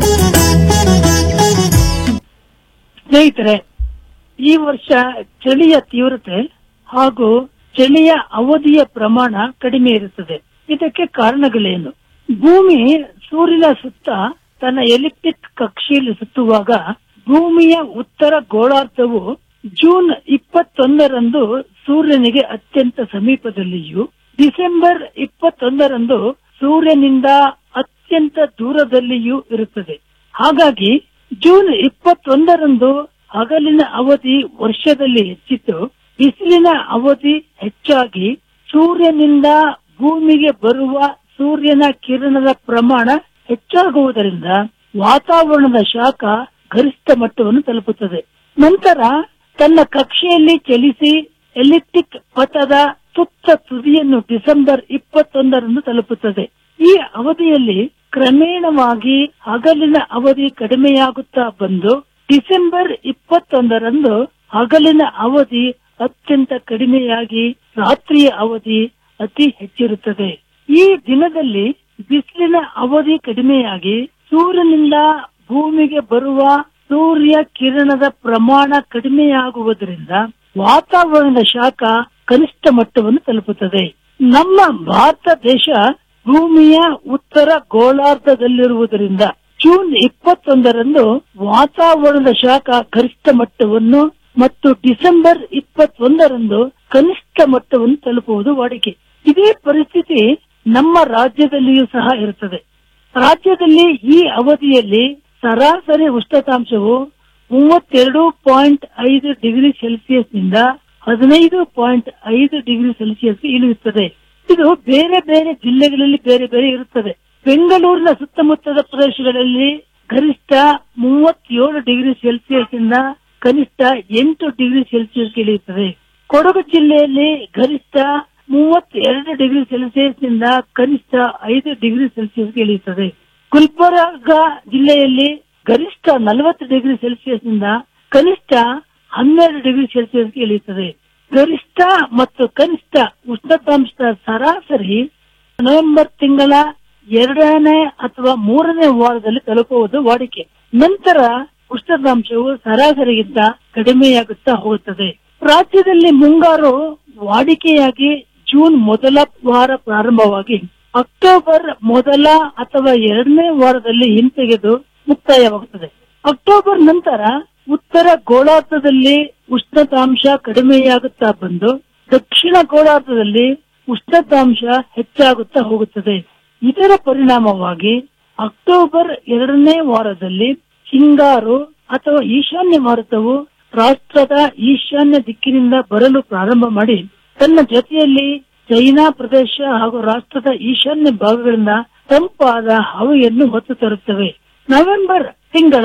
ಸ್ನೇಹಿತರೆ ಈ ವರ್ಷ ಚಳಿಯ ತೀವ್ರತೆ ಹಾಗೂ ಚಳಿಯ ಅವಧಿಯ ಪ್ರಮಾಣ ಕಡಿಮೆ ಇರುತ್ತದೆ ಇದಕ್ಕೆ ಕಾರಣಗಳೇನು ಭೂಮಿ ಸೂರ್ಯನ ಸುತ್ತ ತನ್ನ ಎಲಿಪ್ಟಿಕ್ ಕಕ್ಷೆಯಲ್ಲಿ ಸುತ್ತುವಾಗ ಭೂಮಿಯ ಉತ್ತರ ಗೋಳಾರ್ಧವು ಜೂನ್ ಇಪ್ಪತ್ತೊಂದರಂದು ಸೂರ್ಯನಿಗೆ ಅತ್ಯಂತ ಸಮೀಪದಲ್ಲಿಯೂ ಡಿಸೆಂಬರ್ ಇಪ್ಪತ್ತೊಂದರಂದು ಸೂರ್ಯನಿಂದ ಅತ್ಯಂತ ದೂರದಲ್ಲಿಯೂ ಇರುತ್ತದೆ ಹಾಗಾಗಿ ಜೂನ್ ಇಪ್ಪತ್ತೊಂದರಂದು ಹಗಲಿನ ಅವಧಿ ವರ್ಷದಲ್ಲಿ ಹೆಚ್ಚಿದ್ದು ಬಿಸಿಲಿನ ಅವಧಿ ಹೆಚ್ಚಾಗಿ ಸೂರ್ಯನಿಂದ ಭೂಮಿಗೆ ಬರುವ ಸೂರ್ಯನ ಕಿರಣದ ಪ್ರಮಾಣ ಹೆಚ್ಚಾಗುವುದರಿಂದ ವಾತಾವರಣದ ಶಾಖ ಗರಿಷ್ಠ ಮಟ್ಟವನ್ನು ತಲುಪುತ್ತದೆ ನಂತರ ತನ್ನ ಕಕ್ಷೆಯಲ್ಲಿ ಚಲಿಸಿ ಎಲಿಪ್ಟಿಕ್ ಪಥದ ಸುತ್ತ ತುದಿಯನ್ನು ಡಿಸೆಂಬರ್ ಇಪ್ಪತ್ತೊಂದರಂದು ತಲುಪುತ್ತದೆ ಈ ಅವಧಿಯಲ್ಲಿ ಕ್ರಮೇಣವಾಗಿ ಹಗಲಿನ ಅವಧಿ ಕಡಿಮೆಯಾಗುತ್ತಾ ಬಂದು ಡಿಸೆಂಬರ್ ಇಪ್ಪತ್ತೊಂದರಂದು ಹಗಲಿನ ಅವಧಿ ಅತ್ಯಂತ ಕಡಿಮೆಯಾಗಿ ರಾತ್ರಿಯ ಅವಧಿ ಅತಿ ಹೆಚ್ಚಿರುತ್ತದೆ ಈ ದಿನದಲ್ಲಿ ಬಿಸಿಲಿನ ಅವಧಿ ಕಡಿಮೆಯಾಗಿ ಸೂರ್ಯನಿಂದ ಭೂಮಿಗೆ ಬರುವ ಸೂರ್ಯ ಕಿರಣದ ಪ್ರಮಾಣ ಕಡಿಮೆಯಾಗುವುದರಿಂದ ವಾತಾವರಣದ ಶಾಖ ಕನಿಷ್ಠ ಮಟ್ಟವನ್ನು ತಲುಪುತ್ತದೆ ನಮ್ಮ ಭಾರತ ದೇಶ ಭೂಮಿಯ ಉತ್ತರ ಗೋಳಾರ್ಧದಲ್ಲಿರುವುದರಿಂದ ಜೂನ್ ಇಪ್ಪತ್ತೊಂದರಂದು ವಾತಾವರಣದ ಶಾಖ ಗರಿಷ್ಠ ಮಟ್ಟವನ್ನು ಮತ್ತು ಡಿಸೆಂಬರ್ ಇಪ್ಪತ್ತೊಂದರಂದು ಕನಿಷ್ಠ ಮಟ್ಟವನ್ನು ತಲುಪುವುದು ವಾಡಿಕೆ ಇದೇ ಪರಿಸ್ಥಿತಿ ನಮ್ಮ ರಾಜ್ಯದಲ್ಲಿಯೂ ಸಹ ಇರುತ್ತದೆ ರಾಜ್ಯದಲ್ಲಿ ಈ ಅವಧಿಯಲ್ಲಿ ಸರಾಸರಿ ಉಷ್ಣತಾಂಶವು ಮೂವತ್ತೆರಡು ಪಾಯಿಂಟ್ ಐದು ಡಿಗ್ರಿ ಸೆಲ್ಸಿಯಸ್ ನಿಂದ ಹದಿನೈದು ಪಾಯಿಂಟ್ ಐದು ಡಿಗ್ರಿ ಸೆಲ್ಸಿಯಸ್ ಇಳಿಯುತ್ತದೆ ಇದು ಬೇರೆ ಬೇರೆ ಜಿಲ್ಲೆಗಳಲ್ಲಿ ಬೇರೆ ಬೇರೆ ಇರುತ್ತದೆ ಬೆಂಗಳೂರಿನ ಸುತ್ತಮುತ್ತದ ಪ್ರದೇಶಗಳಲ್ಲಿ ಗರಿಷ್ಠ ಮೂವತ್ತೇಳು ಡಿಗ್ರಿ ಸೆಲ್ಸಿಯಸ್ ಇಂದ ಕನಿಷ್ಠ ಎಂಟು ಡಿಗ್ರಿ ಸೆಲ್ಸಿಯಸ್ ಇಳಿಯುತ್ತದೆ ಕೊಡಗು ಜಿಲ್ಲೆಯಲ್ಲಿ ಗರಿಷ್ಠ ಮೂವತ್ತೆರಡು ಡಿಗ್ರಿ ಸೆಲ್ಸಿಯಸ್ ನಿಂದ ಕನಿಷ್ಠ ಐದು ಡಿಗ್ರಿ ಸೆಲ್ಸಿಯಸ್ ಇಳಿಯುತ್ತದೆ ಗುಲ್ಬರ್ಗ ಜಿಲ್ಲೆಯಲ್ಲಿ ಗರಿಷ್ಠ ನಲವತ್ತು ಡಿಗ್ರಿ ಸೆಲ್ಸಿಯಸ್ ನಿಂದ ಕನಿಷ್ಠ ಹನ್ನೆರಡು ಡಿಗ್ರಿ ಸೆಲ್ಸಿಯಸ್ ಇಳಿಯುತ್ತದೆ ಗರಿಷ್ಠ ಮತ್ತು ಕನಿಷ್ಠ ಉಷ್ಣತಾಂಶದ ಸರಾಸರಿ ನವೆಂಬರ್ ತಿಂಗಳ ಎರಡನೇ ಅಥವಾ ಮೂರನೇ ವಾರದಲ್ಲಿ ತಲುಪುವುದು ವಾಡಿಕೆ ನಂತರ ಉಷ್ಣತಾಂಶವು ಸರಾಸರಿಗಿಂತ ಕಡಿಮೆಯಾಗುತ್ತಾ ಹೋಗುತ್ತದೆ ರಾಜ್ಯದಲ್ಲಿ ಮುಂಗಾರು ವಾಡಿಕೆಯಾಗಿ ಜೂನ್ ಮೊದಲ ವಾರ ಪ್ರಾರಂಭವಾಗಿ ಅಕ್ಟೋಬರ್ ಮೊದಲ ಅಥವಾ ಎರಡನೇ ವಾರದಲ್ಲಿ ಹಿಂತೆಗೆದು ಮುಕ್ತಾಯವಾಗುತ್ತದೆ ಅಕ್ಟೋಬರ್ ನಂತರ ಉತ್ತರ ಗೋಳಾರ್ಧದಲ್ಲಿ ಉಷ್ಣತಾಂಶ ಕಡಿಮೆಯಾಗುತ್ತಾ ಬಂದು ದಕ್ಷಿಣ ಗೋಳಾರ್ಧದಲ್ಲಿ ಉಷ್ಣತಾಂಶ ಹೆಚ್ಚಾಗುತ್ತಾ ಹೋಗುತ್ತದೆ ಇದರ ಪರಿಣಾಮವಾಗಿ ಅಕ್ಟೋಬರ್ ಎರಡನೇ ವಾರದಲ್ಲಿ ಹಿಂಗಾರು ಅಥವಾ ಈಶಾನ್ಯ ಮಾರುತವು ರಾಷ್ಟ್ರದ ಈಶಾನ್ಯ ದಿಕ್ಕಿನಿಂದ ಬರಲು ಪ್ರಾರಂಭ ಮಾಡಿ ತನ್ನ ಜೊತೆಯಲ್ಲಿ ಚೈನಾ ಪ್ರದೇಶ ಹಾಗೂ ರಾಷ್ಟ್ರದ ಈಶಾನ್ಯ ಭಾಗಗಳಿಂದ ತಂಪಾದ ಹವೆಯನ್ನು ಹೊತ್ತು ತರುತ್ತವೆ ನವೆಂಬರ್ ತಿಂಗಳ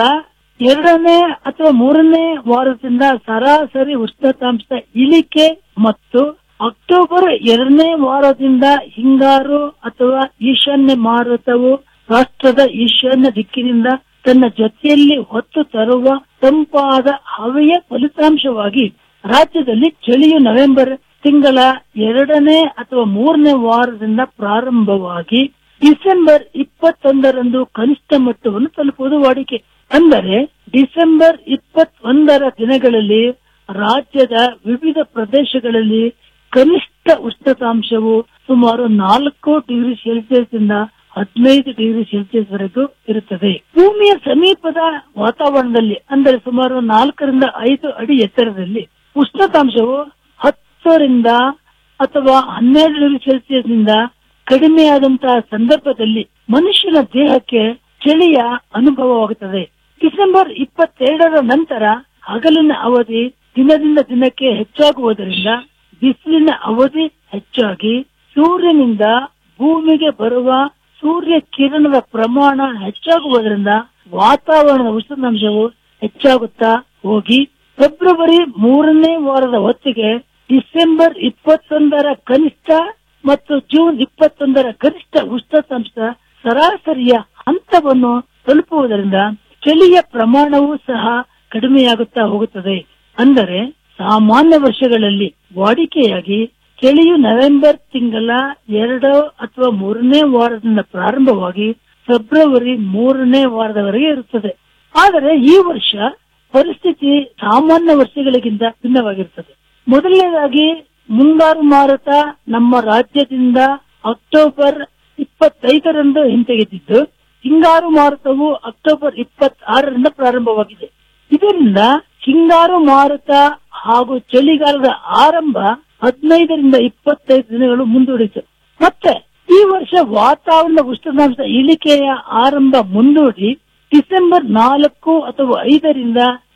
ಎರಡನೇ ಅಥವಾ ಮೂರನೇ ವಾರದಿಂದ ಸರಾಸರಿ ಉಷ್ಣತಾಂಶ ಇಳಿಕೆ ಮತ್ತು ಅಕ್ಟೋಬರ್ ಎರಡನೇ ವಾರದಿಂದ ಹಿಂಗಾರು ಅಥವಾ ಈಶಾನ್ಯ ಮಾರುತವು ರಾಷ್ಟ್ರದ ಈಶಾನ್ಯ ದಿಕ್ಕಿನಿಂದ ತನ್ನ ಜೊತೆಯಲ್ಲಿ ಹೊತ್ತು ತರುವ ತಂಪಾದ ಹವೆಯ ಫಲಿತಾಂಶವಾಗಿ ರಾಜ್ಯದಲ್ಲಿ ಚಳಿಯು ನವೆಂಬರ್ ತಿಂಗಳ ಎರಡನೇ ಅಥವಾ ಮೂರನೇ ವಾರದಿಂದ ಪ್ರಾರಂಭವಾಗಿ ಡಿಸೆಂಬರ್ ಇಪ್ಪತ್ತೊಂದರಂದು ಕನಿಷ್ಠ ಮಟ್ಟವನ್ನು ತಲುಪುವುದು ವಾಡಿಕೆ ಅಂದರೆ ಡಿಸೆಂಬರ್ ಇಪ್ಪತ್ತೊಂದರ ದಿನಗಳಲ್ಲಿ ರಾಜ್ಯದ ವಿವಿಧ ಪ್ರದೇಶಗಳಲ್ಲಿ ಕನಿಷ್ಠ ಉಷ್ಣತಾಂಶವು ಸುಮಾರು ನಾಲ್ಕು ಡಿಗ್ರಿ ಸೆಲ್ಸಿಯಸ್ ಇಂದ ಹದಿನೈದು ಡಿಗ್ರಿ ಸೆಲ್ಸಿಯಸ್ ವರೆಗೂ ಇರುತ್ತದೆ ಭೂಮಿಯ ಸಮೀಪದ ವಾತಾವರಣದಲ್ಲಿ ಅಂದರೆ ಸುಮಾರು ನಾಲ್ಕರಿಂದ ಐದು ಅಡಿ ಎತ್ತರದಲ್ಲಿ ಉಷ್ಣತಾಂಶವು ಹತ್ತರಿಂದ ಅಥವಾ ಹನ್ನೆರಡು ಡಿಗ್ರಿ ಸೆಲ್ಸಿಯಸ್ ನಿಂದ ಕಡಿಮೆಯಾದಂತಹ ಸಂದರ್ಭದಲ್ಲಿ ಮನುಷ್ಯನ ದೇಹಕ್ಕೆ ಚಳಿಯ ಅನುಭವವಾಗುತ್ತದೆ ಡಿಸೆಂಬರ್ ಇಪ್ಪತ್ತೆರಡರ ನಂತರ ಹಗಲಿನ ಅವಧಿ ದಿನದಿಂದ ದಿನಕ್ಕೆ ಹೆಚ್ಚಾಗುವುದರಿಂದ ಬಿಸಿಲಿನ ಅವಧಿ ಹೆಚ್ಚಾಗಿ ಸೂರ್ಯನಿಂದ ಭೂಮಿಗೆ ಬರುವ ಸೂರ್ಯ ಕಿರಣದ ಪ್ರಮಾಣ ಹೆಚ್ಚಾಗುವುದರಿಂದ ವಾತಾವರಣದ ಉಷ್ಣಾಂಶವು ಹೆಚ್ಚಾಗುತ್ತಾ ಹೋಗಿ ಫೆಬ್ರವರಿ ಮೂರನೇ ವಾರದ ಹೊತ್ತಿಗೆ ಡಿಸೆಂಬರ್ ಇಪ್ಪತ್ತೊಂದರ ಕನಿಷ್ಠ ಮತ್ತು ಜೂನ್ ಇಪ್ಪತ್ತೊಂದರ ಗರಿಷ್ಠ ಉಷ್ಣಾಂಶ ಸರಾಸರಿಯ ಹಂತವನ್ನು ತಲುಪುವುದರಿಂದ ಚಳಿಯ ಪ್ರಮಾಣವೂ ಸಹ ಕಡಿಮೆಯಾಗುತ್ತಾ ಹೋಗುತ್ತದೆ ಅಂದರೆ ಸಾಮಾನ್ಯ ವರ್ಷಗಳಲ್ಲಿ ವಾಡಿಕೆಯಾಗಿ ಚಳಿಯು ನವೆಂಬರ್ ತಿಂಗಳ ಎರಡು ಅಥವಾ ಮೂರನೇ ವಾರದಿಂದ ಪ್ರಾರಂಭವಾಗಿ ಫೆಬ್ರವರಿ ಮೂರನೇ ವಾರದವರೆಗೆ ಇರುತ್ತದೆ ಆದರೆ ಈ ವರ್ಷ ಪರಿಸ್ಥಿತಿ ಸಾಮಾನ್ಯ ವರ್ಷಗಳಿಗಿಂತ ಭಿನ್ನವಾಗಿರುತ್ತದೆ ಮೊದಲನೇದಾಗಿ ಮುಂಗಾರು ಮಾರುತ ನಮ್ಮ ರಾಜ್ಯದಿಂದ ಅಕ್ಟೋಬರ್ ಇಪ್ಪತ್ತೈದರಂದು ಹಿಂತೆಗೆದಿದ್ದು ಹಿಂಗಾರು ಮಾರುತವು ಅಕ್ಟೋಬರ್ ಇಪ್ಪತ್ತಾರರಿಂದ ಪ್ರಾರಂಭವಾಗಿದೆ ಇದರಿಂದ ಹಿಂಗಾರು ಮಾರುತ ಹಾಗೂ ಚಳಿಗಾಲದ ಆರಂಭ ಹದಿನೈದರಿಂದ ಇಪ್ಪತ್ತೈದು ದಿನಗಳು ಮುಂದೂಡಿತು ಮತ್ತೆ ಈ ವರ್ಷ ವಾತಾವರಣ ಉಷ್ಣಾಂಶ ಇಳಿಕೆಯ ಆರಂಭ ಮುಂದೂಡಿ ಡಿಸೆಂಬರ್ ನಾಲ್ಕು ಅಥವಾ ಐದರಿಂದ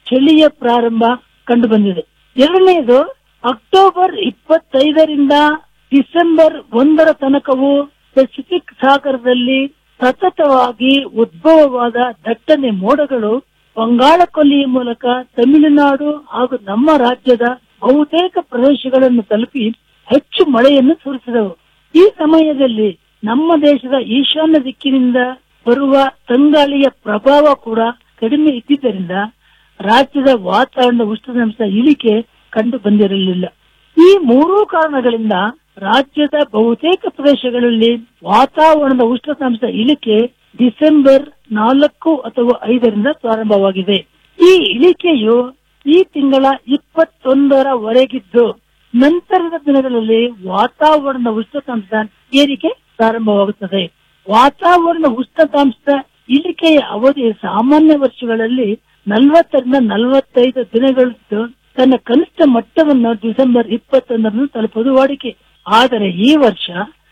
ಚಳಿಯ ಪ್ರಾರಂಭ ಕಂಡು ಬಂದಿದೆ ಎರಡನೆಯದು ಅಕ್ಟೋಬರ್ ಇಪ್ಪತ್ತೈದರಿಂದ ಡಿಸೆಂಬರ್ ಒಂದರ ತನಕವೂ ಪೆಸಿಫಿಕ್ ಸಾಗರದಲ್ಲಿ ಸತತವಾಗಿ ಉದ್ಭವವಾದ ದಟ್ಟಣೆ ಮೋಡಗಳು ಬಂಗಾಳ ಕೊಲ್ಲಿಯ ಮೂಲಕ ತಮಿಳುನಾಡು ಹಾಗೂ ನಮ್ಮ ರಾಜ್ಯದ ಬಹುತೇಕ ಪ್ರದೇಶಗಳನ್ನು ತಲುಪಿ ಹೆಚ್ಚು ಮಳೆಯನ್ನು ಸುರಿಸಿದವು ಈ ಸಮಯದಲ್ಲಿ ನಮ್ಮ ದೇಶದ ಈಶಾನ್ಯ ದಿಕ್ಕಿನಿಂದ ಬರುವ ತಂಗಾಳಿಯ ಪ್ರಭಾವ ಕೂಡ ಕಡಿಮೆ ಇದ್ದಿದ್ದರಿಂದ ರಾಜ್ಯದ ವಾತಾವರಣದ ಉಷ್ಣಾಂಶ ಇಳಿಕೆ ಕಂಡು ಬಂದಿರಲಿಲ್ಲ ಈ ಮೂರೂ ಕಾರಣಗಳಿಂದ ರಾಜ್ಯದ ಬಹುತೇಕ ಪ್ರದೇಶಗಳಲ್ಲಿ ವಾತಾವರಣದ ಉಷ್ಣಾಂಶ ಇಳಿಕೆ ಡಿಸೆಂಬರ್ ನಾಲ್ಕು ಅಥವಾ ಐದರಿಂದ ಪ್ರಾರಂಭವಾಗಿದೆ ಈ ಇಳಿಕೆಯು ಈ ತಿಂಗಳ ಇಪ್ಪತ್ತೊಂದರವರೆಗಿದ್ದು ನಂತರದ ದಿನಗಳಲ್ಲಿ ವಾತಾವರಣದ ಉಷ್ಣಾಂಶ ಏರಿಕೆ ಪ್ರಾರಂಭವಾಗುತ್ತದೆ ವಾತಾವರಣ ಉಷ್ಣಾಂಶದ ಇಳಿಕೆಯ ಅವಧಿ ಸಾಮಾನ್ಯ ವರ್ಷಗಳಲ್ಲಿ ನಲವತ್ತರಿಂದ ನಲವತ್ತೈದು ದಿನಗಳಿದ್ದು ತನ್ನ ಕನಿಷ್ಠ ಮಟ್ಟವನ್ನು ಡಿಸೆಂಬರ್ ಇಪ್ಪತ್ತೊಂದರಂದು ತಲುಪುವುದು ವಾಡಿಕೆ ಆದರೆ ಈ ವರ್ಷ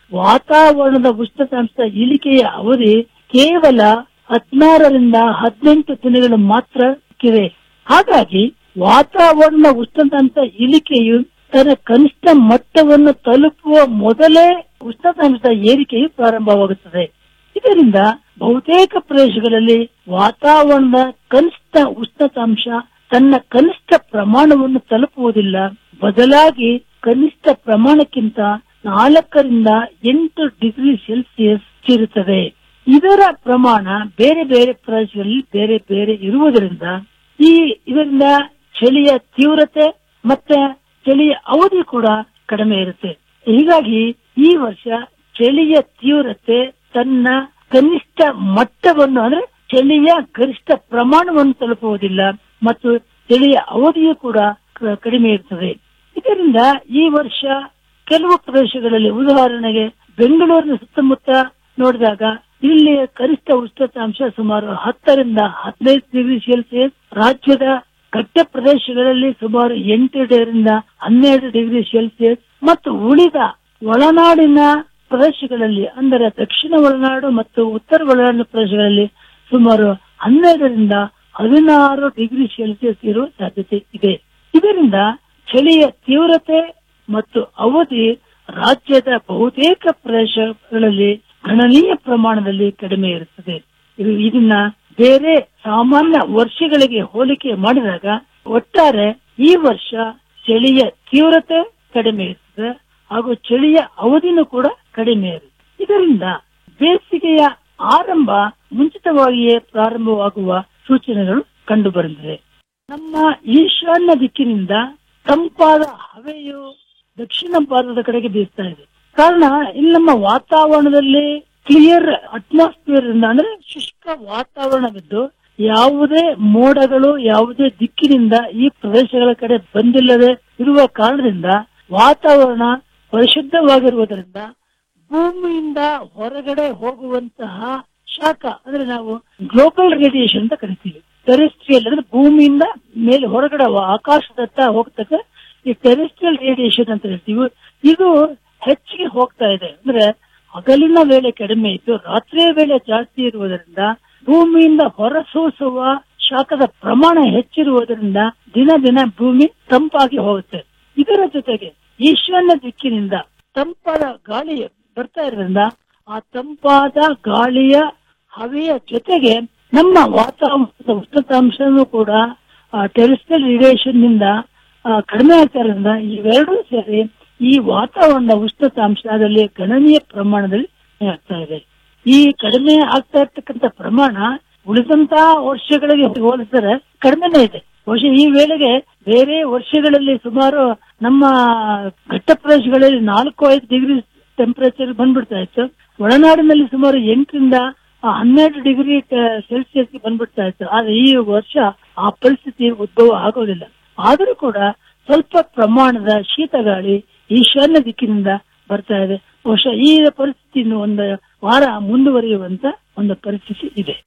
ವಾತಾವರಣದ ಉಷ್ಣಾಂಶ ಇಳಿಕೆಯ ಅವಧಿ ಕೇವಲ ಹದಿನಾರರಿಂದ ಹದಿನೆಂಟು ದಿನಗಳು ಮಾತ್ರ ಸಿಕ್ಕಿದೆ ಹಾಗಾಗಿ ವಾತಾವರಣ ಉಷ್ಣಾಂಶ ಇಳಿಕೆಯು ತನ್ನ ಕನಿಷ್ಠ ಮಟ್ಟವನ್ನು ತಲುಪುವ ಮೊದಲೇ ಉಷ್ಣಾಂಶದ ಏರಿಕೆಯು ಪ್ರಾರಂಭವಾಗುತ್ತದೆ ಇದರಿಂದ ಬಹುತೇಕ ಪ್ರದೇಶಗಳಲ್ಲಿ ವಾತಾವರಣದ ಕನಿಷ್ಠ ಉಷ್ಣಾಂಶ ತನ್ನ ಕನಿಷ್ಠ ಪ್ರಮಾಣವನ್ನು ತಲುಪುವುದಿಲ್ಲ ಬದಲಾಗಿ ಕನಿಷ್ಠ ಪ್ರಮಾಣಕ್ಕಿಂತ ನಾಲ್ಕರಿಂದ ಎಂಟು ಡಿಗ್ರಿ ಸೆಲ್ಸಿಯಸ್ ಇರುತ್ತದೆ ಇದರ ಪ್ರಮಾಣ ಬೇರೆ ಬೇರೆ ಪ್ರದೇಶಗಳಲ್ಲಿ ಬೇರೆ ಬೇರೆ ಇರುವುದರಿಂದ ಈ ಇದರಿಂದ ಚಳಿಯ ತೀವ್ರತೆ ಮತ್ತೆ ಚಳಿಯ ಅವಧಿ ಕೂಡ ಕಡಿಮೆ ಇರುತ್ತೆ ಹೀಗಾಗಿ ಈ ವರ್ಷ ಚಳಿಯ ತೀವ್ರತೆ ತನ್ನ ಕನಿಷ್ಠ ಮಟ್ಟವನ್ನು ಅಂದ್ರೆ ಚಳಿಯ ಗರಿಷ್ಠ ಪ್ರಮಾಣವನ್ನು ತಲುಪುವುದಿಲ್ಲ ಮತ್ತು ಚಳಿಯ ಅವಧಿಯು ಕೂಡ ಕ- ಕಡಿಮೆ ಇರ್ತದೆ ಇದರಿಂದ ಈ ವರ್ಷ ಕೆಲವು ಪ್ರದೇಶಗಳಲ್ಲಿ ಉದಾಹರಣೆಗೆ ಬೆಂಗಳೂರಿನ ಸುತ್ತಮುತ್ತ ನೋಡಿದಾಗ ಇಲ್ಲಿ ಕನಿಷ್ಠ ಉಷ್ಣಾಂಶ ಸುಮಾರು ಹತ್ತರಿಂದ ಹದಿನೈದು ಡಿಗ್ರಿ ಸೆಲ್ಸಿಯಸ್ ರಾಜ್ಯದ ಘಟ್ಟ ಪ್ರದೇಶಗಳಲ್ಲಿ ಸುಮಾರು ಎಂಟರಿಂದ ಹನ್ನೆರಡು ಡಿಗ್ರಿ ಸೆಲ್ಸಿಯಸ್ ಮತ್ತು ಉಳಿದ ಒಳನಾಡಿನ ಪ್ರದೇಶಗಳಲ್ಲಿ ಅಂದರೆ ದಕ್ಷಿಣ ಒಳನಾಡು ಮತ್ತು ಉತ್ತರ ಒಳನಾಡು ಪ್ರದೇಶಗಳಲ್ಲಿ ಸುಮಾರು ಹನ್ನೆರಡರಿಂದ ಹದಿನಾರು ಡಿಗ್ರಿ ಸೆಲ್ಸಿಯಸ್ ಇರುವ ಸಾಧ್ಯತೆ ಇದೆ ಇದರಿಂದ ಚಳಿಯ ತೀವ್ರತೆ ಮತ್ತು ಅವಧಿ ರಾಜ್ಯದ ಬಹುತೇಕ ಪ್ರದೇಶಗಳಲ್ಲಿ ಗಣನೀಯ ಪ್ರಮಾಣದಲ್ಲಿ ಕಡಿಮೆ ಇರುತ್ತದೆ ಇದು ಇದನ್ನ ಬೇರೆ ಸಾಮಾನ್ಯ ವರ್ಷಗಳಿಗೆ ಹೋಲಿಕೆ ಮಾಡಿದಾಗ ಒಟ್ಟಾರೆ ಈ ವರ್ಷ ಚಳಿಯ ತೀವ್ರತೆ ಕಡಿಮೆ ಇರ್ತದೆ ಹಾಗೂ ಚಳಿಯ ಅವಧಿನೂ ಕೂಡ ಕಡಿಮೆ ಇರುತ್ತೆ ಇದರಿಂದ ಬೇಸಿಗೆಯ ಆರಂಭ ಮುಂಚಿತವಾಗಿಯೇ ಪ್ರಾರಂಭವಾಗುವ ಸೂಚನೆಗಳು ಕಂಡು ಬರುತ್ತದೆ ನಮ್ಮ ಈಶಾನ್ಯ ದಿಕ್ಕಿನಿಂದ ತಂಪಾದ ಹವೆಯು ದಕ್ಷಿಣ ಭಾರತದ ಕಡೆಗೆ ಬೀಸ್ತಾ ಇದೆ ಕಾರಣ ಇಲ್ಲಿ ನಮ್ಮ ವಾತಾವರಣದಲ್ಲಿ ಕ್ಲಿಯರ್ ಅಟ್ಮಾಸ್ಫಿಯರ್ ಇಂದ ಅಂದ್ರೆ ಶುಷ್ಕ ವಾತಾವರಣವಿದ್ದು ಯಾವುದೇ ಮೋಡಗಳು ಯಾವುದೇ ದಿಕ್ಕಿನಿಂದ ಈ ಪ್ರದೇಶಗಳ ಕಡೆ ಬಂದಿಲ್ಲದೆ ಇರುವ ಕಾರಣದಿಂದ ವಾತಾವರಣ ಪರಿಶುದ್ಧವಾಗಿರುವುದರಿಂದ ಭೂಮಿಯಿಂದ ಹೊರಗಡೆ ಹೋಗುವಂತಹ ಶಾಖ ಅಂದ್ರೆ ನಾವು ಗ್ಲೋಬಲ್ ರೇಡಿಯೇಷನ್ ಅಂತ ಕರಿತೀವಿ ಟೆರೆಸ್ಟ್ರಿಯಲ್ ಅಂದ್ರೆ ಭೂಮಿಯಿಂದ ಮೇಲೆ ಹೊರಗಡೆ ವ- ಆಕಾಶದತ್ತ ಹೋಗ್ತಕ್ಕ ಈ ಟೆರೆಸ್ಟ್ರಿಯಲ್ ರೇಡಿಯೇಷನ್ ಅಂತ ಹೇಳ್ತೀವಿ ಇದು ಹೆಚ್ಚಿಗೆ ಹೋಗ್ತಾ ಇದೆ ಅಂದ್ರೆ ಹಗಲಿನ ವೇಳೆ ಕಡಿಮೆ ಇದ್ದು ರಾತ್ರಿಯ ವೇಳೆ ಜಾಸ್ತಿ ಇರುವುದರಿಂದ ಭೂಮಿಯಿಂದ ಹೊರಸೂಸುವ ಶಾಖದ ಪ್ರಮಾಣ ಹೆಚ್ಚಿರುವುದರಿಂದ ದಿನ ದಿನ ಭೂಮಿ ತಂಪಾಗಿ ಹೋಗುತ್ತೆ ಇದರ ಜೊತೆಗೆ ಈಶಾನ್ಯ ದಿಕ್ಕಿನಿಂದ ತಂಪಾದ ಗಾಳಿ ಬರ್ತಾ ಇರೋದ್ರಿಂದ ಆ ತಂಪಾದ ಗಾಳಿಯ ಹವೆಯ ಜೊತೆಗೆ ನಮ್ಮ ವಾತಾವರಣದ ಉಷ್ಣತಾಂಶನೂ ಕೂಡ ಟೆರಿಸ್ಟಲ್ ರೇಡಿಯೇಷನ್ ನಿಂದ ಆ, ಕಡಿಮೆ ಆಗ್ತಾ ಇರೋದ್ರಿಂದ ಇವೆರಡೂ ಸೇರಿ ಈ ವಾತಾವರಣದ ಉಷ್ಣತಾಂಶ ಅದರಲ್ಲಿ ಗಣನೀಯ ಪ್ರಮಾಣದಲ್ಲಿ ಕಡಿಮೆ ಆಗ್ತಾ ಇದೆ ಈ ಕಡಿಮೆ ಆಗ್ತಾ ಇರ್ತಕ್ಕಂಥ ಪ್ರಮಾಣ ಉಳಿದಂತ ವರ್ಷಗಳಿಗೆ ಹೋಲಿಸಿದರೆ ಕಡಿಮೆನೇ ಇದೆ ಬಹುಶಃ ಈ ವೇಳೆಗೆ ಬೇರೆ ವರ್ಷಗಳಲ್ಲಿ ಸುಮಾರು ನಮ್ಮ ಘಟ್ಟ ಪ್ರದೇಶಗಳಲ್ಲಿ ನಾಲ್ಕು ಐದು ಡಿಗ್ರಿ ಟೆಂಪರೇಚರ್ ಬಂದ್ಬಿಡ್ತಾ ಇತ್ತು ಒಳನಾಡಿನಲ್ಲಿ ಸುಮಾರು ಎಂಟರಿಂದ ಆ, ಹನ್ನೆರಡು ಡಿಗ್ರಿ ಸೆಲ್ಸಿಯಸ್ ಬಂದ್ಬಿಡ್ತಾ ಇತ್ತು ಆದ್ರೆ ಈ ವರ್ಷ ಆ ಪರಿಸ್ಥಿತಿ ಉದ್ಭವ ಆಗೋದಿಲ್ಲ ಆದರೂ ಕೂಡ ಸ್ವಲ್ಪ ಪ್ರಮಾಣದ ಶೀತಗಾಳಿ ಈಶಾನ್ಯ ದಿಕ್ಕಿನಿಂದ ಬರ್ತಾ ಇದೆ ಬಹುಶಃ ಈ ಪರಿಸ್ಥಿತಿ ಇನ್ನು ಒಂದು ವಾರ ಮುಂದುವರಿಯುವಂತ ಒಂದು ಪರಿಸ್ಥಿತಿ ಇದೆ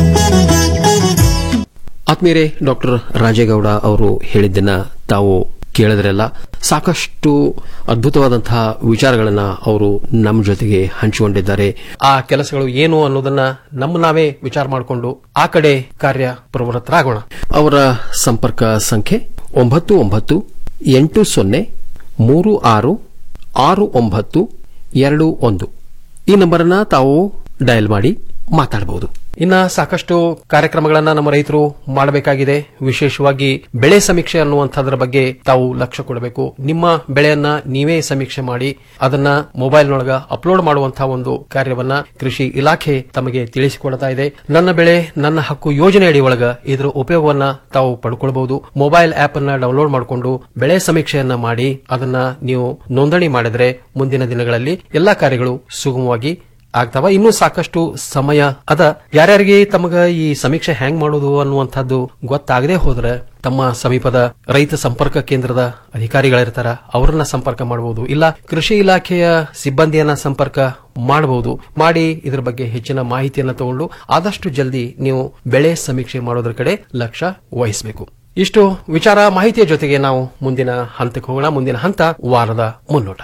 ಆತ್ಮೀಯರೇ ಡಾಕ್ಟರ್ ರಾಜೇಗೌಡ ಅವರು ಹೇಳಿದ್ದನ್ನ ತಾವು ಕೇಳಿದ್ರಲ್ಲ ಸಾಕಷ್ಟು ಅದ್ಭುತವಾದಂತಹ ವಿಚಾರಗಳನ್ನ ಅವರು ನಮ್ಮ ಜೊತೆಗೆ ಹಂಚಿಕೊಂಡಿದ್ದಾರೆ ಆ ಕೆಲಸಗಳು ಏನು ಅನ್ನೋದನ್ನ ನಮ್ಮ ನಾವೇ ವಿಚಾರ ಮಾಡಿಕೊಂಡು ಆ ಕಡೆ ಕಾರ್ಯ ಪ್ರವೃತ್ತರಾಗೋಣ ಅವರ ಸಂಪರ್ಕ ಸಂಖ್ಯೆ ಒಂಬತ್ತು ಒಂಬತ್ತು ಎಂಟು ಸೊನ್ನೆ ಮೂರು ಆರು ಆರು ಒಂಬತ್ತು ಎರಡು ಒಂದು ಈ ನಂಬರನ್ನ ತಾವು ಡಯಲ್ ಮಾಡಿ ಮಾತಾಡಬಹುದು ಇನ್ನ ಸಾಕಷ್ಟು ಕಾರ್ಯಕ್ರಮಗಳನ್ನ ನಮ್ಮ ರೈತರು ಮಾಡಬೇಕಾಗಿದೆ ವಿಶೇಷವಾಗಿ ಬೆಳೆ ಸಮೀಕ್ಷೆ ಅನ್ನುವಂಥದ್ರ ಬಗ್ಗೆ ತಾವು ಲಕ್ಷ್ಯ ಕೊಡಬೇಕು ನಿಮ್ಮ ಬೆಳೆಯನ್ನ ನೀವೇ ಸಮೀಕ್ಷೆ ಮಾಡಿ ಅದನ್ನ ಮೊಬೈಲ್ನೊಳಗ ಅಪ್ಲೋಡ್ ಮಾಡುವಂತಹ ಒಂದು ಕಾರ್ಯವನ್ನ ಕೃಷಿ ಇಲಾಖೆ ತಮಗೆ ತಿಳಿಸಿಕೊಡ್ತಾ ಇದೆ ನನ್ನ ಬೆಳೆ ನನ್ನ ಹಕ್ಕು ಯೋಜನೆ ಅಡಿ ಒಳಗ ಇದರ ಉಪಯೋಗವನ್ನ ತಾವು ಪಡ್ಕೊಳ್ಬಹುದು ಮೊಬೈಲ್ ಆಪ್ ಅನ್ನ ಡೌನ್ಲೋಡ್ ಮಾಡಿಕೊಂಡು ಬೆಳೆ ಸಮೀಕ್ಷೆಯನ್ನ ಮಾಡಿ ಅದನ್ನ ನೀವು ನೋಂದಣಿ ಮಾಡಿದ್ರೆ ಮುಂದಿನ ದಿನಗಳಲ್ಲಿ ಎಲ್ಲಾ ಕಾರ್ಯಗಳು ಸುಗಮವಾಗಿ ಆಗ್ತಾವ ಇನ್ನೂ ಸಾಕಷ್ಟು ಸಮಯ ಅದ ಯಾರ್ಯಾರಿಗೆ ತಮಗ ಈ ಸಮೀಕ್ಷೆ ಹೆಂಗ್ ಮಾಡೋದು ಅನ್ನುವಂಥದ್ದು ಗೊತ್ತಾಗದೆ ಹೋದ್ರೆ ತಮ್ಮ ಸಮೀಪದ ರೈತ ಸಂಪರ್ಕ ಕೇಂದ್ರದ ಅಧಿಕಾರಿಗಳಿರ್ತಾರ ಅವರನ್ನ ಸಂಪರ್ಕ ಮಾಡಬಹುದು ಇಲ್ಲ ಕೃಷಿ ಇಲಾಖೆಯ ಸಿಬ್ಬಂದಿಯನ್ನ ಸಂಪರ್ಕ ಮಾಡಬಹುದು ಮಾಡಿ ಇದ್ರ ಬಗ್ಗೆ ಹೆಚ್ಚಿನ ಮಾಹಿತಿಯನ್ನ ತಗೊಂಡು ಆದಷ್ಟು ಜಲ್ದಿ ನೀವು ಬೆಳೆ ಸಮೀಕ್ಷೆ ಮಾಡೋದ್ರ ಕಡೆ ಲಕ್ಷ್ಯ ವಹಿಸಬೇಕು ಇಷ್ಟು ವಿಚಾರ ಮಾಹಿತಿಯ ಜೊತೆಗೆ ನಾವು ಮುಂದಿನ ಹಂತಕ್ಕೆ ಹೋಗೋಣ ಮುಂದಿನ ಹಂತ ವಾರದ ಮುನ್ನೋಟ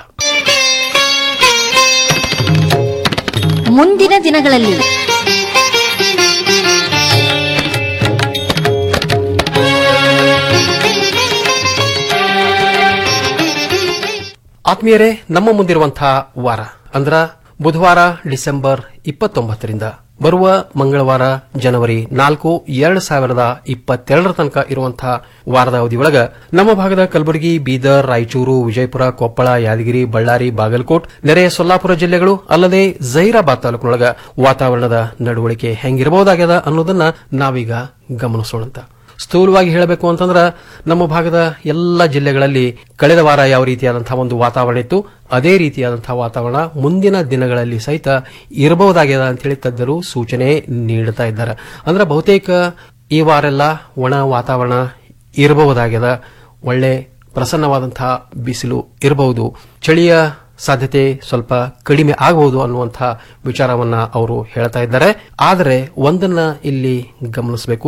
ಮುಂದಿನ ದಿನಗಳಲ್ಲಿ ಆತ್ಮೀಯರೇ ನಮ್ಮ ಮುಂದಿರುವಂತಹ ವಾರ ಅಂದ್ರ ಬುಧವಾರ ಡಿಸೆಂಬರ್ ಇಪ್ಪತ್ತೊಂಬತ್ತರಿಂದ ಬರುವ ಮಂಗಳವಾರ ಜನವರಿ ನಾಲ್ಕು ಎರಡು ಸಾವಿರದ ಇಪ್ಪತ್ತೆರಡರ ತನಕ ಇರುವಂತಹ ವಾರದ ಅವಧಿಯೊಳಗ ನಮ್ಮ ಭಾಗದ ಕಲಬುರಗಿ ಬೀದರ್ ರಾಯಚೂರು ವಿಜಯಪುರ ಕೊಪ್ಪಳ ಯಾದಗಿರಿ ಬಳ್ಳಾರಿ ಬಾಗಲಕೋಟ್ ನೆರೆಯ ಸೊಲ್ಲಾಪುರ ಜಿಲ್ಲೆಗಳು ಅಲ್ಲದೆ ಜೈರಾಬಾದ್ ತಾಲೂಕಿನೊಳಗ ವಾತಾವರಣದ ನಡವಳಿಕೆ ಹೆಂಗಿರಬಹುದಾಗ್ಯದ ಅನ್ನೋದನ್ನ ನಾವೀಗ ಗಮನಿಸೋಣಂತ ಸ್ಥೂಲವಾಗಿ ಹೇಳಬೇಕು ಅಂತಂದ್ರ ನಮ್ಮ ಭಾಗದ ಎಲ್ಲ ಜಿಲ್ಲೆಗಳಲ್ಲಿ ಕಳೆದ ವಾರ ಯಾವ ರೀತಿಯಾದಂತಹ ಒಂದು ವಾತಾವರಣ ಇತ್ತು ಅದೇ ರೀತಿಯಾದಂತಹ ವಾತಾವರಣ ಮುಂದಿನ ದಿನಗಳಲ್ಲಿ ಸಹಿತ ಇರಬಹುದಾಗ್ಯದ ಅಂತೇಳಿ ತಜ್ಞರು ಸೂಚನೆ ನೀಡುತ್ತಾ ಇದ್ದಾರೆ ಅಂದ್ರೆ ಬಹುತೇಕ ಈ ವಾರೆಲ್ಲ ಒಣ ವಾತಾವರಣ ಇರಬಹುದಾಗ್ಯದ ಒಳ್ಳೆ ಪ್ರಸನ್ನವಾದಂತಹ ಬಿಸಿಲು ಇರಬಹುದು ಚಳಿಯ ಸಾಧ್ಯತೆ ಸ್ವಲ್ಪ ಕಡಿಮೆ ಆಗಬಹುದು ಅನ್ನುವಂತಹ ವಿಚಾರವನ್ನ ಅವರು ಹೇಳ್ತಾ ಇದ್ದಾರೆ ಆದರೆ ಒಂದನ್ನ ಇಲ್ಲಿ ಗಮನಿಸಬೇಕು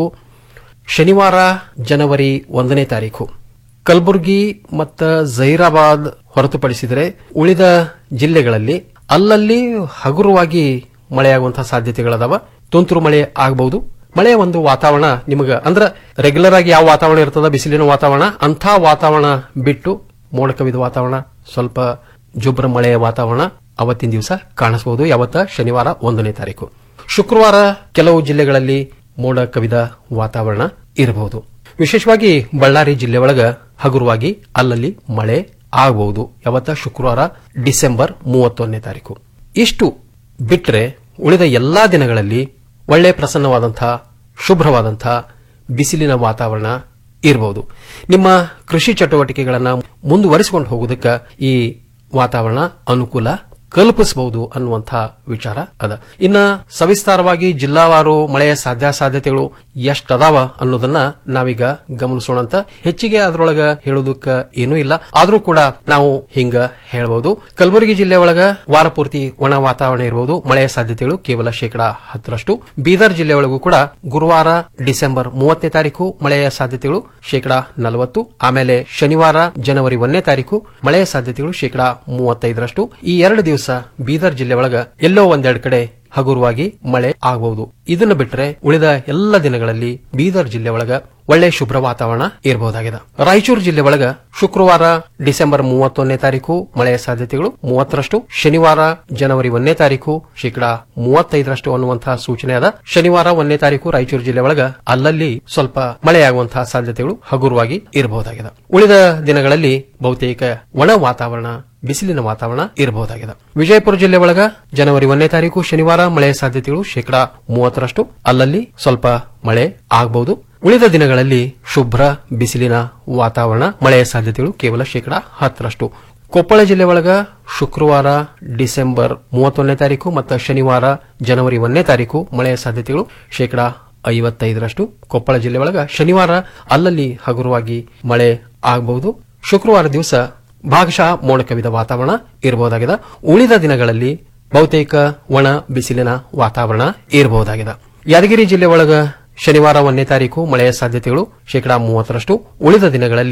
ಶನಿವಾರ ಜನವರಿ ಒಂದನೇ ತಾರೀಕು ಕಲಬುರಗಿ ಮತ್ತು ಜೈರಾಬಾದ್ ಹೊರತುಪಡಿಸಿದರೆ ಉಳಿದ ಜಿಲ್ಲೆಗಳಲ್ಲಿ ಅಲ್ಲಲ್ಲಿ ಹಗುರವಾಗಿ ಮಳೆಯಾಗುವಂತಹ ಸಾಧ್ಯತೆಗಳದಾವ ತುಂತುರು ಮಳೆ ಆಗಬಹುದು ಮಳೆಯ ಒಂದು ವಾತಾವರಣ ನಿಮಗ ಅಂದ್ರ ರೆಗ್ಯುಲರ್ ಆಗಿ ಯಾವ ವಾತಾವರಣ ಇರ್ತದ ಬಿಸಿಲಿನ ವಾತಾವರಣ ಅಂಥ ವಾತಾವರಣ ಬಿಟ್ಟು ಮೋಡ ಕವಿದ ವಾತಾವರಣ ಸ್ವಲ್ಪ ಜುಬ್ರ ಮಳೆಯ ವಾತಾವರಣ ಅವತ್ತಿನ ದಿವಸ ಕಾಣಿಸಬಹುದು ಯಾವತ್ತ ಶನಿವಾರ ಒಂದನೇ ತಾರೀಕು ಶುಕ್ರವಾರ ಕೆಲವು ಜಿಲ್ಲೆಗಳಲ್ಲಿ ಮೋಡ ಕವಿದ ವಾತಾವರಣ ಇರಬಹುದು ವಿಶೇಷವಾಗಿ ಬಳ್ಳಾರಿ ಜಿಲ್ಲೆ ಒಳಗ ಹಗುರವಾಗಿ ಅಲ್ಲಲ್ಲಿ ಮಳೆ ಆಗಬಹುದು ಯಾವತ್ತ ಶುಕ್ರವಾರ ಡಿಸೆಂಬರ್ ಮೂವತ್ತೊಂದನೇ ತಾರೀಕು ಇಷ್ಟು ಬಿಟ್ರೆ ಉಳಿದ ಎಲ್ಲಾ ದಿನಗಳಲ್ಲಿ ಒಳ್ಳೆ ಪ್ರಸನ್ನವಾದಂತಹ ಶುಭ್ರವಾದಂತಹ ಬಿಸಿಲಿನ ವಾತಾವರಣ ಇರಬಹುದು ನಿಮ್ಮ ಕೃಷಿ ಚಟುವಟಿಕೆಗಳನ್ನು ಮುಂದುವರಿಸಿಕೊಂಡು ಹೋಗುವುದಕ್ಕೆ ಈ ವಾತಾವರಣ ಅನುಕೂಲ ಕಲ್ಪಿಸಬಹುದು ಅನ್ನುವಂತಹ ವಿಚಾರ ಅದ ಇನ್ನ ಸವಿಸ್ತಾರವಾಗಿ ಜಿಲ್ಲಾವಾರು ಮಳೆಯ ಸಾಧ್ಯಾಸಾಧ್ಯತೆಗಳು ಎಷ್ಟದಾವ ಅನ್ನೋದನ್ನ ನಾವೀಗ ಗಮನಿಸೋಣಂತ ಹೆಚ್ಚಿಗೆ ಅದರೊಳಗ ಹೇಳೋದಕ್ಕ ಏನೂ ಇಲ್ಲ ಆದ್ರೂ ಕೂಡ ನಾವು ಹಿಂಗ ಹೇಳಬಹುದು ಕಲಬುರಗಿ ಜಿಲ್ಲೆ ಒಳಗ ವಾರ ಪೂರ್ತಿ ಒಣ ವಾತಾವರಣ ಇರಬಹುದು ಮಳೆಯ ಸಾಧ್ಯತೆಗಳು ಕೇವಲ ಶೇಕಡಾ ಹತ್ತರಷ್ಟು ಬೀದರ್ ಜಿಲ್ಲೆ ಒಳಗೂ ಕೂಡ ಗುರುವಾರ ಡಿಸೆಂಬರ್ ಮೂವತ್ತನೇ ತಾರೀಕು ಮಳೆಯ ಸಾಧ್ಯತೆಗಳು ಶೇಕಡಾ ನಲವತ್ತು ಆಮೇಲೆ ಶನಿವಾರ ಜನವರಿ ಒಂದನೇ ತಾರೀಕು ಮಳೆಯ ಸಾಧ್ಯತೆಗಳು ಶೇಕಡಾ ಮೂವತ್ತೈದರಷ್ಟು ಈ ಎರಡು ದಿವಸ ಬೀದರ್ ಜಿಲ್ಲೆ ಒಳಗ ಎಲ್ಲೋ ಒಂದೆರಡು ಕಡೆ ಹಗುರವಾಗಿ ಮಳೆ ಆಗಬಹುದು ಇದನ್ನು ಬಿಟ್ಟರೆ ಉಳಿದ ಎಲ್ಲ ದಿನಗಳಲ್ಲಿ ಬೀದರ್ ಜಿಲ್ಲೆ ಒಳಗ ಒಳ್ಳೆ ಶುಭ್ರ ವಾತಾವರಣ ಇರಬಹುದಾಗಿದೆ ರಾಯಚೂರು ಜಿಲ್ಲೆ ಒಳಗ ಶುಕ್ರವಾರ ಡಿಸೆಂಬರ್ ಮೂವತ್ತೊಂದನೇ ತಾರೀಕು ಮಳೆಯ ಸಾಧ್ಯತೆಗಳು ಮೂವತ್ತರಷ್ಟು ಶನಿವಾರ ಜನವರಿ ಒಂದನೇ ತಾರೀಕು ಶೇಕಡಾ ಮೂವತ್ತೈದರಷ್ಟು ಅನ್ನುವಂತಹ ಸೂಚನೆ ಅದ ಶನಿವಾರ ಒಂದನೇ ತಾರೀಕು ರಾಯಚೂರು ಜಿಲ್ಲೆ ಒಳಗ ಅಲ್ಲಲ್ಲಿ ಸ್ವಲ್ಪ ಮಳೆಯಾಗುವಂತಹ ಸಾಧ್ಯತೆಗಳು ಹಗುರವಾಗಿ ಇರಬಹುದಾಗಿದೆ ಉಳಿದ ದಿನಗಳಲ್ಲಿ ಬಹುತೇಕ ಒಣ ವಾತಾವರಣ ಬಿಸಿಲಿನ ವಾತಾವರಣ ಇರಬಹುದಾಗಿದೆ ವಿಜಯಪುರ ಜಿಲ್ಲೆ ಒಳಗ ಜನವರಿ ಒಂದನೇ ತಾರೀಕು ಶನಿವಾರ ಮಳೆಯ ಸಾಧ್ಯತೆಗಳು ಶೇಕಡಾ ಮೂವತ್ತರಷ್ಟು ಅಲ್ಲಲ್ಲಿ ಸ್ವಲ್ಪ ಮಳೆ ಆಗಬಹುದು ಉಳಿದ ದಿನಗಳಲ್ಲಿ ಶುಭ್ರ ಬಿಸಿಲಿನ ವಾತಾವರಣ ಮಳೆಯ ಸಾಧ್ಯತೆಗಳು ಕೇವಲ ಶೇಕಡಾ ಹತ್ತರಷ್ಟು ಕೊಪ್ಪಳ ಜಿಲ್ಲೆ ಒಳಗ ಶುಕ್ರವಾರ ಡಿಸೆಂಬರ್ ಮೂವತ್ತೊಂದನೇ ತಾರೀಕು ಮತ್ತು ಶನಿವಾರ ಜನವರಿ ಒಂದನೇ ತಾರೀಕು ಮಳೆಯ ಸಾಧ್ಯತೆಗಳು ಶೇಕಡಾ ಐವತ್ತೈದರಷ್ಟು ಕೊಪ್ಪಳ ಜಿಲ್ಲೆ ಒಳಗ ಶನಿವಾರ ಅಲ್ಲಲ್ಲಿ ಹಗುರವಾಗಿ ಮಳೆ ಆಗಬಹುದು ಶುಕ್ರವಾರ ದಿವಸ ಭಾಗಶಃ ಮೋಡ ಕವಿದ ವಾತಾವರಣ ಇರಬಹುದಾಗಿದೆ ಉಳಿದ ದಿನಗಳಲ್ಲಿ ಬಹುತೇಕ ಒಣ ಬಿಸಿಲಿನ ವಾತಾವರಣ ಇರಬಹುದಾಗಿದೆ ಯಾದಗಿರಿ ಜಿಲ್ಲೆ ಒಳಗ ಶನಿವಾರ ಒಂದನೇ ತಾರೀಕು ಮಳೆಯ ಸಾಧ್ಯತೆಗಳು ಶೇಕಡಾ ಮೂವತ್ತರಷ್ಟು ಉಳಿದ ದಿನಗಳಲ್ಲಿ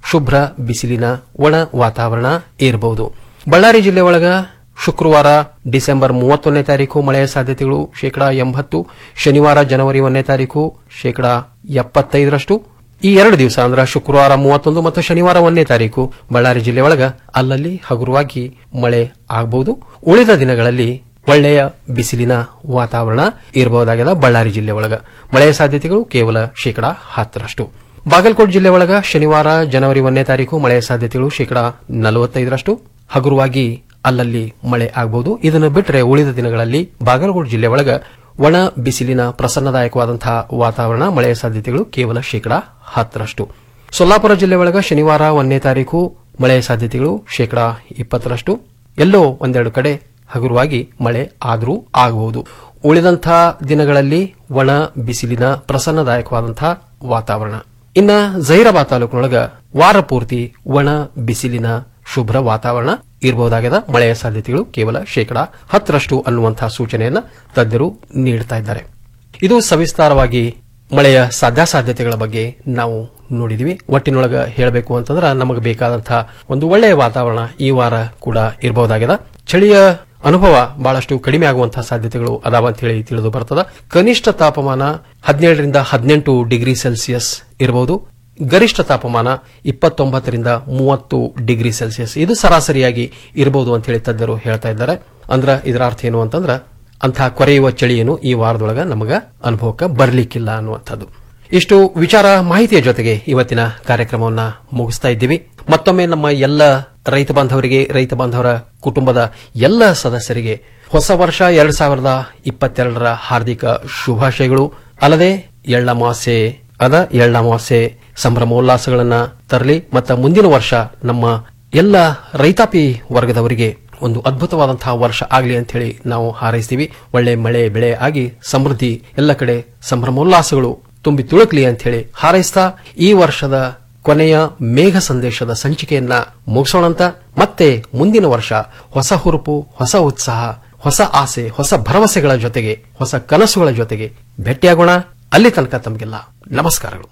ಶುಭ್ರ ಬಿಸಿಲಿನ ಒಣ ವಾತಾವರಣ ಇರಬಹುದು ಬಳ್ಳಾರಿ ಜಿಲ್ಲೆ ಒಳಗ ಶುಕ್ರವಾರ ಡಿಸೆಂಬರ್ ಮೂವತ್ತೊಂದನೇ ತಾರೀಕು ಮಳೆಯ ಸಾಧ್ಯತೆಗಳು ಶೇಕಡಾ ಎಂಬತ್ತು ಶನಿವಾರ ಜನವರಿ ಒಂದನೇ ತಾರೀಕು ಶೇಕಡಾ ಎಪ್ಪತ್ತೈದರಷ್ಟು ಈ ಎರಡು ದಿವಸ ಅಂದ್ರೆ ಶುಕ್ರವಾರ ಮೂವತ್ತೊಂದು ಮತ್ತು ಶನಿವಾರ ಒಂದನೇ ತಾರೀಕು ಬಳ್ಳಾರಿ ಜಿಲ್ಲೆ ಒಳಗ ಅಲ್ಲಲ್ಲಿ ಹಗುರವಾಗಿ ಮಳೆ ಆಗಬಹುದು ಉಳಿದ ದಿನಗಳಲ್ಲಿ ಒಳ್ಳೆಯ ಬಿಸಿಲಿನ ವಾತಾವರಣ ಇರಬಹುದಾಗಿದೆ ಬಳ್ಳಾರಿ ಜಿಲ್ಲೆ ಒಳಗ ಮಳೆಯ ಸಾಧ್ಯತೆಗಳು ಕೇವಲ ಶೇಕಡಾ ಹತ್ತರಷ್ಟು ಬಾಗಲಕೋಟೆ ಜಿಲ್ಲೆ ಒಳಗ ಶನಿವಾರ ಜನವರಿ ಒಂದನೇ ತಾರೀಕು ಮಳೆಯ ಸಾಧ್ಯತೆಗಳು ಶೇಕಡಾ ನಲವತ್ತೈದರಷ್ಟು ಹಗುರವಾಗಿ ಅಲ್ಲಲ್ಲಿ ಮಳೆ ಆಗಬಹುದು ಇದನ್ನು ಬಿಟ್ಟರೆ ಉಳಿದ ದಿನಗಳಲ್ಲಿ ಬಾಗಲಕೋಟೆ ಜಿಲ್ಲೆ ಒಳಗ ಒಣ ಬಿಸಿಲಿನ ಪ್ರಸನ್ನದಾಯಕವಾದಂತಹ ವಾತಾವರಣ ಮಳೆಯ ಸಾಧ್ಯತೆಗಳು ಕೇವಲ ಶೇಕಡಾ ಹತ್ತರಷ್ಟು ಸೊಲ್ಲಾಪುರ ಜಿಲ್ಲೆ ಒಳಗ ಶನಿವಾರ ಒಂದನೇ ತಾರೀಕು ಮಳೆಯ ಸಾಧ್ಯತೆಗಳು ಶೇಕಡಾ ಇಪ್ಪತ್ತರಷ್ಟು ಎಲ್ಲೋ ಒಂದೆರಡು ಕಡೆ ಹಗುರವಾಗಿ ಮಳೆ ಆದರೂ ಆಗಬಹುದು ಉಳಿದಂತಹ ದಿನಗಳಲ್ಲಿ ಒಣ ಬಿಸಿಲಿನ ಪ್ರಸನ್ನದಾಯಕವಾದಂತಹ ವಾತಾವರಣ ಇನ್ನ ಜೈರಾಬಾದ್ ತಾಲೂಕಿನೊಳಗ ವಾರ ಪೂರ್ತಿ ಒಣ ಬಿಸಿಲಿನ ಶುಭ್ರ ವಾತಾವರಣ ಇರಬಹುದಾಗಿದೆ ಮಳೆಯ ಸಾಧ್ಯತೆಗಳು ಕೇವಲ ಶೇಕಡಾ ಹತ್ತರಷ್ಟು ಅನ್ನುವಂತಹ ಸೂಚನೆಯನ್ನ ತಜ್ಞರು ನೀಡುತ್ತಾ ಇದ್ದಾರೆ ಇದು ಸವಿಸ್ತಾರವಾಗಿ ಮಳೆಯ ಸಾಧ್ಯಾಸಾಧ್ಯತೆಗಳ ಬಗ್ಗೆ ನಾವು ನೋಡಿದ್ವಿ ಒಟ್ಟಿನೊಳಗ ಹೇಳಬೇಕು ಅಂತಂದ್ರೆ ನಮಗೆ ಬೇಕಾದಂತಹ ಒಂದು ಒಳ್ಳೆಯ ವಾತಾವರಣ ಈ ವಾರ ಕೂಡ ಇರಬಹುದಾಗಿದೆ ಚಳಿಯ ಅನುಭವ ಬಹಳಷ್ಟು ಕಡಿಮೆ ಆಗುವಂತಹ ಸಾಧ್ಯತೆಗಳು ಅದಾವ ಅಂತ ಹೇಳಿ ತಿಳಿದು ಬರ್ತದ ಕನಿಷ್ಠ ತಾಪಮಾನ ಹದಿನೇಳರಿಂದ ಹದಿನೆಂಟು ಡಿಗ್ರಿ ಸೆಲ್ಸಿಯಸ್ ಇರಬಹುದು ಗರಿಷ್ಠ ತಾಪಮಾನ ಇಪ್ಪತ್ತೊಂಬತ್ತರಿಂದ ಮೂವತ್ತು ಡಿಗ್ರಿ ಸೆಲ್ಸಿಯಸ್ ಇದು ಸರಾಸರಿಯಾಗಿ ಇರಬಹುದು ಅಂತ ಹೇಳಿ ತಜ್ಞರು ಹೇಳ್ತಾ ಇದ್ದಾರೆ ಅಂದ್ರ ಇದರ ಅರ್ಥ ಏನು ಅಂತಂದ್ರ ಅಂತಹ ಕೊರೆಯುವ ಚಳಿ ಏನು ಈ ವಾರದೊಳಗ ನಮಗ ಅನುಭವಕ್ಕೆ ಬರಲಿಕ್ಕಿಲ್ಲ ಅನ್ನುವಂಥದ್ದು ಇಷ್ಟು ವಿಚಾರ ಮಾಹಿತಿಯ ಜೊತೆಗೆ ಇವತ್ತಿನ ಕಾರ್ಯಕ್ರಮವನ್ನ ಮುಗಿಸ್ತಾ ಇದ್ದೀವಿ ಮತ್ತೊಮ್ಮೆ ನಮ್ಮ ಎಲ್ಲ ರೈತ ಬಾಂಧವರಿಗೆ ರೈತ ಬಾಂಧವರ ಕುಟುಂಬದ ಎಲ್ಲ ಸದಸ್ಯರಿಗೆ ಹೊಸ ವರ್ಷ ಎರಡ್ ಸಾವಿರದ ಇಪ್ಪತ್ತೆರಡರ ಹಾರ್ದಿಕ ಶುಭಾಶಯಗಳು ಅಲ್ಲದೆ ಎಳ್ಳಮಾಸೆ ಅದ ಎಳ್ಳಮಾಸೆ ಸಂಭ್ರಮೋಲ್ಲಾಸಗಳನ್ನ ತರಲಿ ಮತ್ತು ಮುಂದಿನ ವರ್ಷ ನಮ್ಮ ಎಲ್ಲ ರೈತಾಪಿ ವರ್ಗದವರಿಗೆ ಒಂದು ಅದ್ಭುತವಾದಂತಹ ವರ್ಷ ಆಗಲಿ ಅಂತ ಹೇಳಿ ನಾವು ಹಾರೈಸ್ತೀವಿ ಒಳ್ಳೆ ಮಳೆ ಬೆಳೆ ಆಗಿ ಸಮೃದ್ಧಿ ಎಲ್ಲ ಕಡೆ ಸಂಭ್ರಮೋಲ್ಲಾಸಗಳು ತುಂಬಿ ತುಳುಕ್ಲಿ ಅಂತ ಹೇಳಿ ಹಾರೈಸ್ತಾ ಈ ವರ್ಷದ ಕೊನೆಯ ಮೇಘ ಸಂದೇಶದ ಸಂಚಿಕೆಯನ್ನ ಮುಗಿಸೋಣಂತ ಮತ್ತೆ ಮುಂದಿನ ವರ್ಷ ಹೊಸ ಹುರುಪು ಹೊಸ ಉತ್ಸಾಹ ಹೊಸ ಆಸೆ ಹೊಸ ಭರವಸೆಗಳ ಜೊತೆಗೆ ಹೊಸ ಕನಸುಗಳ ಜೊತೆಗೆ ಭೇಟಿಯಾಗೋಣ ಅಲ್ಲಿ ತನಕ ತಮಗೆಲ್ಲ ನಮಸ್ಕಾರಗಳು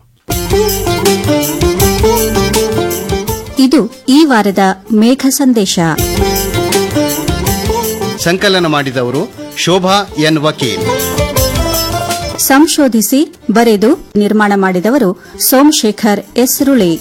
ಇದು ಈ ವಾರದ ಮೇಘ ಸಂದೇಶ ಸಂಕಲನ ಮಾಡಿದವರು ಶೋಭಾ ಎನ್ ವಕೀಲ್ ಸಂಶೋಧಿಸಿ ಬರೆದು ನಿರ್ಮಾಣ ಮಾಡಿದವರು ಸೋಮಶೇಖರ್ ಎಸ್ರುಳಿ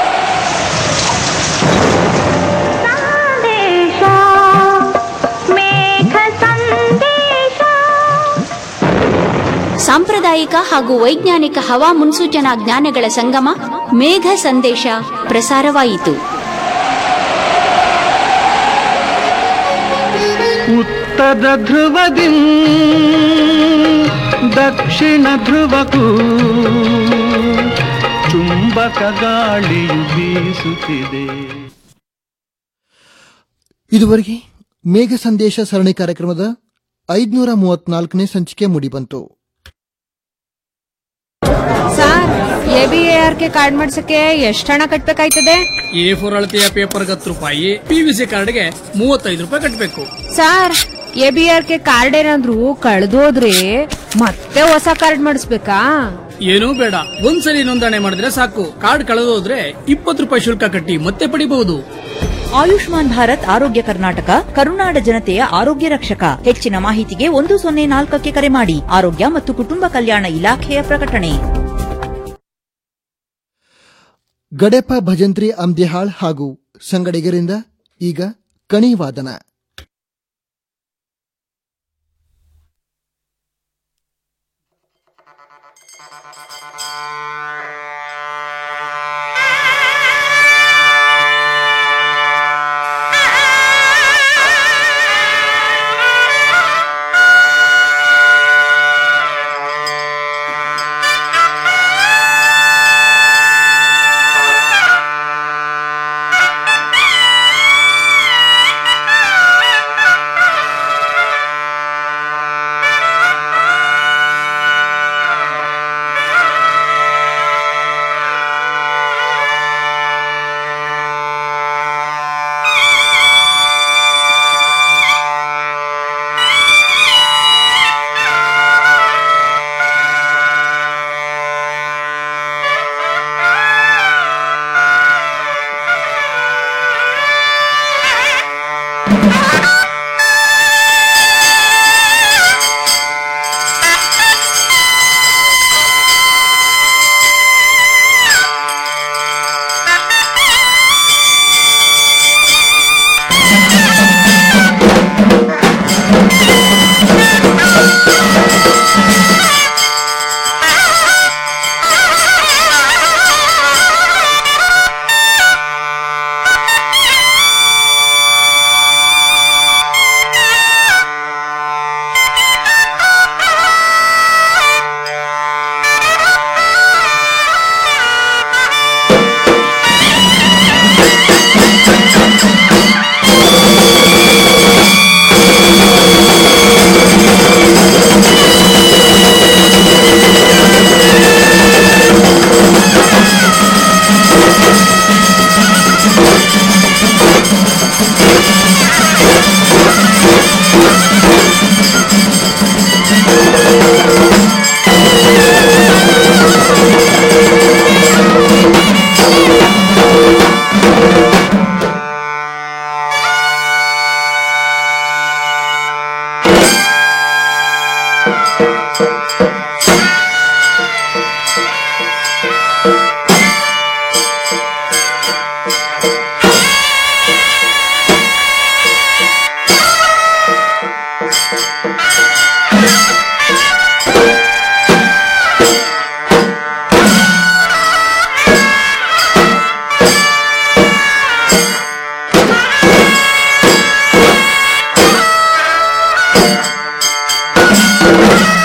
ಸಾಂಪ್ರದಾಯಿಕ ಹಾಗೂ ವೈಜ್ಞಾನಿಕ ಹವಾ ಮುನ್ಸೂಚನಾ ಜ್ಞಾನಗಳ ಸಂಗಮ ಮೇಘ ಸಂದೇಶ ಪ್ರಸಾರವಾಯಿತು ಉತ್ತರ ಧ್ರುವದಿ ದಕ್ಷಿಣ ಧ್ರುವಕ್ಕೂ ಚುಂಬಕ ಗಾಳಿಯು ಬೀಸುತ್ತಿದೆ ಇದುವರೆಗೆ ಮೇಘ ಸಂದೇಶ ಸರಣಿ ಕಾರ್ಯಕ್ರಮದ ಐದುನೂರ ಮೂವತ್ನಾಲ್ಕನೇ ಸಂಚಿಕೆ ಮುಡಿಬಂತು ಸರ್ ಎಬಿಎಆರ್ ಕೆ ಕಾರ್ಡ್ ಮಾಡ್ಸಕ್ಕೆ ಎಷ್ಟು ಹಣ ಕಟ್ಬೇಕಾಯ್ತದೆ ಎ ಫೋರ್ ಅಳತೆಯ ಪೇಪರ್ಗೆ ಹತ್ತು ರೂಪಾಯಿ ಪಿವಿಸಿ ಕಾರ್ಡ್ಗೆ ಮೂವತ್ತೈದು ರೂಪಾಯಿ ಕಟ್ಟಬೇಕು ಸರ್ ಎಬಿಆರ್ ಕೆ ಕಾರ್ಡ್ ಏನಾದ್ರು ಕಳ್ದೋದ್ರೆ ಮತ್ತೆ ಹೊಸ ಕಾರ್ಡ್ ಮಾಡಿಸ್ಬೇಕಾ ಏನೂ ಬೇಡ ಒಂದ್ಸಲಿ ನೋಂದಣಿ ಮಾಡಿದ್ರೆ ಸಾಕು ಕಾರ್ಡ್ ಕಳೆದೋದ್ರೆ ಇಪ್ಪತ್ತು ರೂಪಾಯಿ ಶುಲ್ಕ ಕಟ್ಟಿ ಮತ್ತೆ ಪಡಿಬಹುದು ಆಯುಷ್ಮಾನ್ ಭಾರತ್ ಆರೋಗ್ಯ ಕರ್ನಾಟಕ ಕರುನಾಡ ಜನತೆಯ ಆರೋಗ್ಯ ರಕ್ಷಕ ಹೆಚ್ಚಿನ ಮಾಹಿತಿಗೆ ಒಂದು ಸೊನ್ನೆ ನಾಲ್ಕಕ್ಕೆ ಕರೆ ಮಾಡಿ ಆರೋಗ್ಯ ಮತ್ತು ಕುಟುಂಬ ಕಲ್ಯಾಣ ಇಲಾಖೆಯ ಪ್ರಕಟಣೆ ಗಡೆಪ ಭಜಂತ್ರಿ ಅಂಬ್ಯಹಾಳ್ ಹಾಗೂ ಸಂಗಡಿಗರಿಂದ ಈಗ ಕಣಿವಾದನ ಿ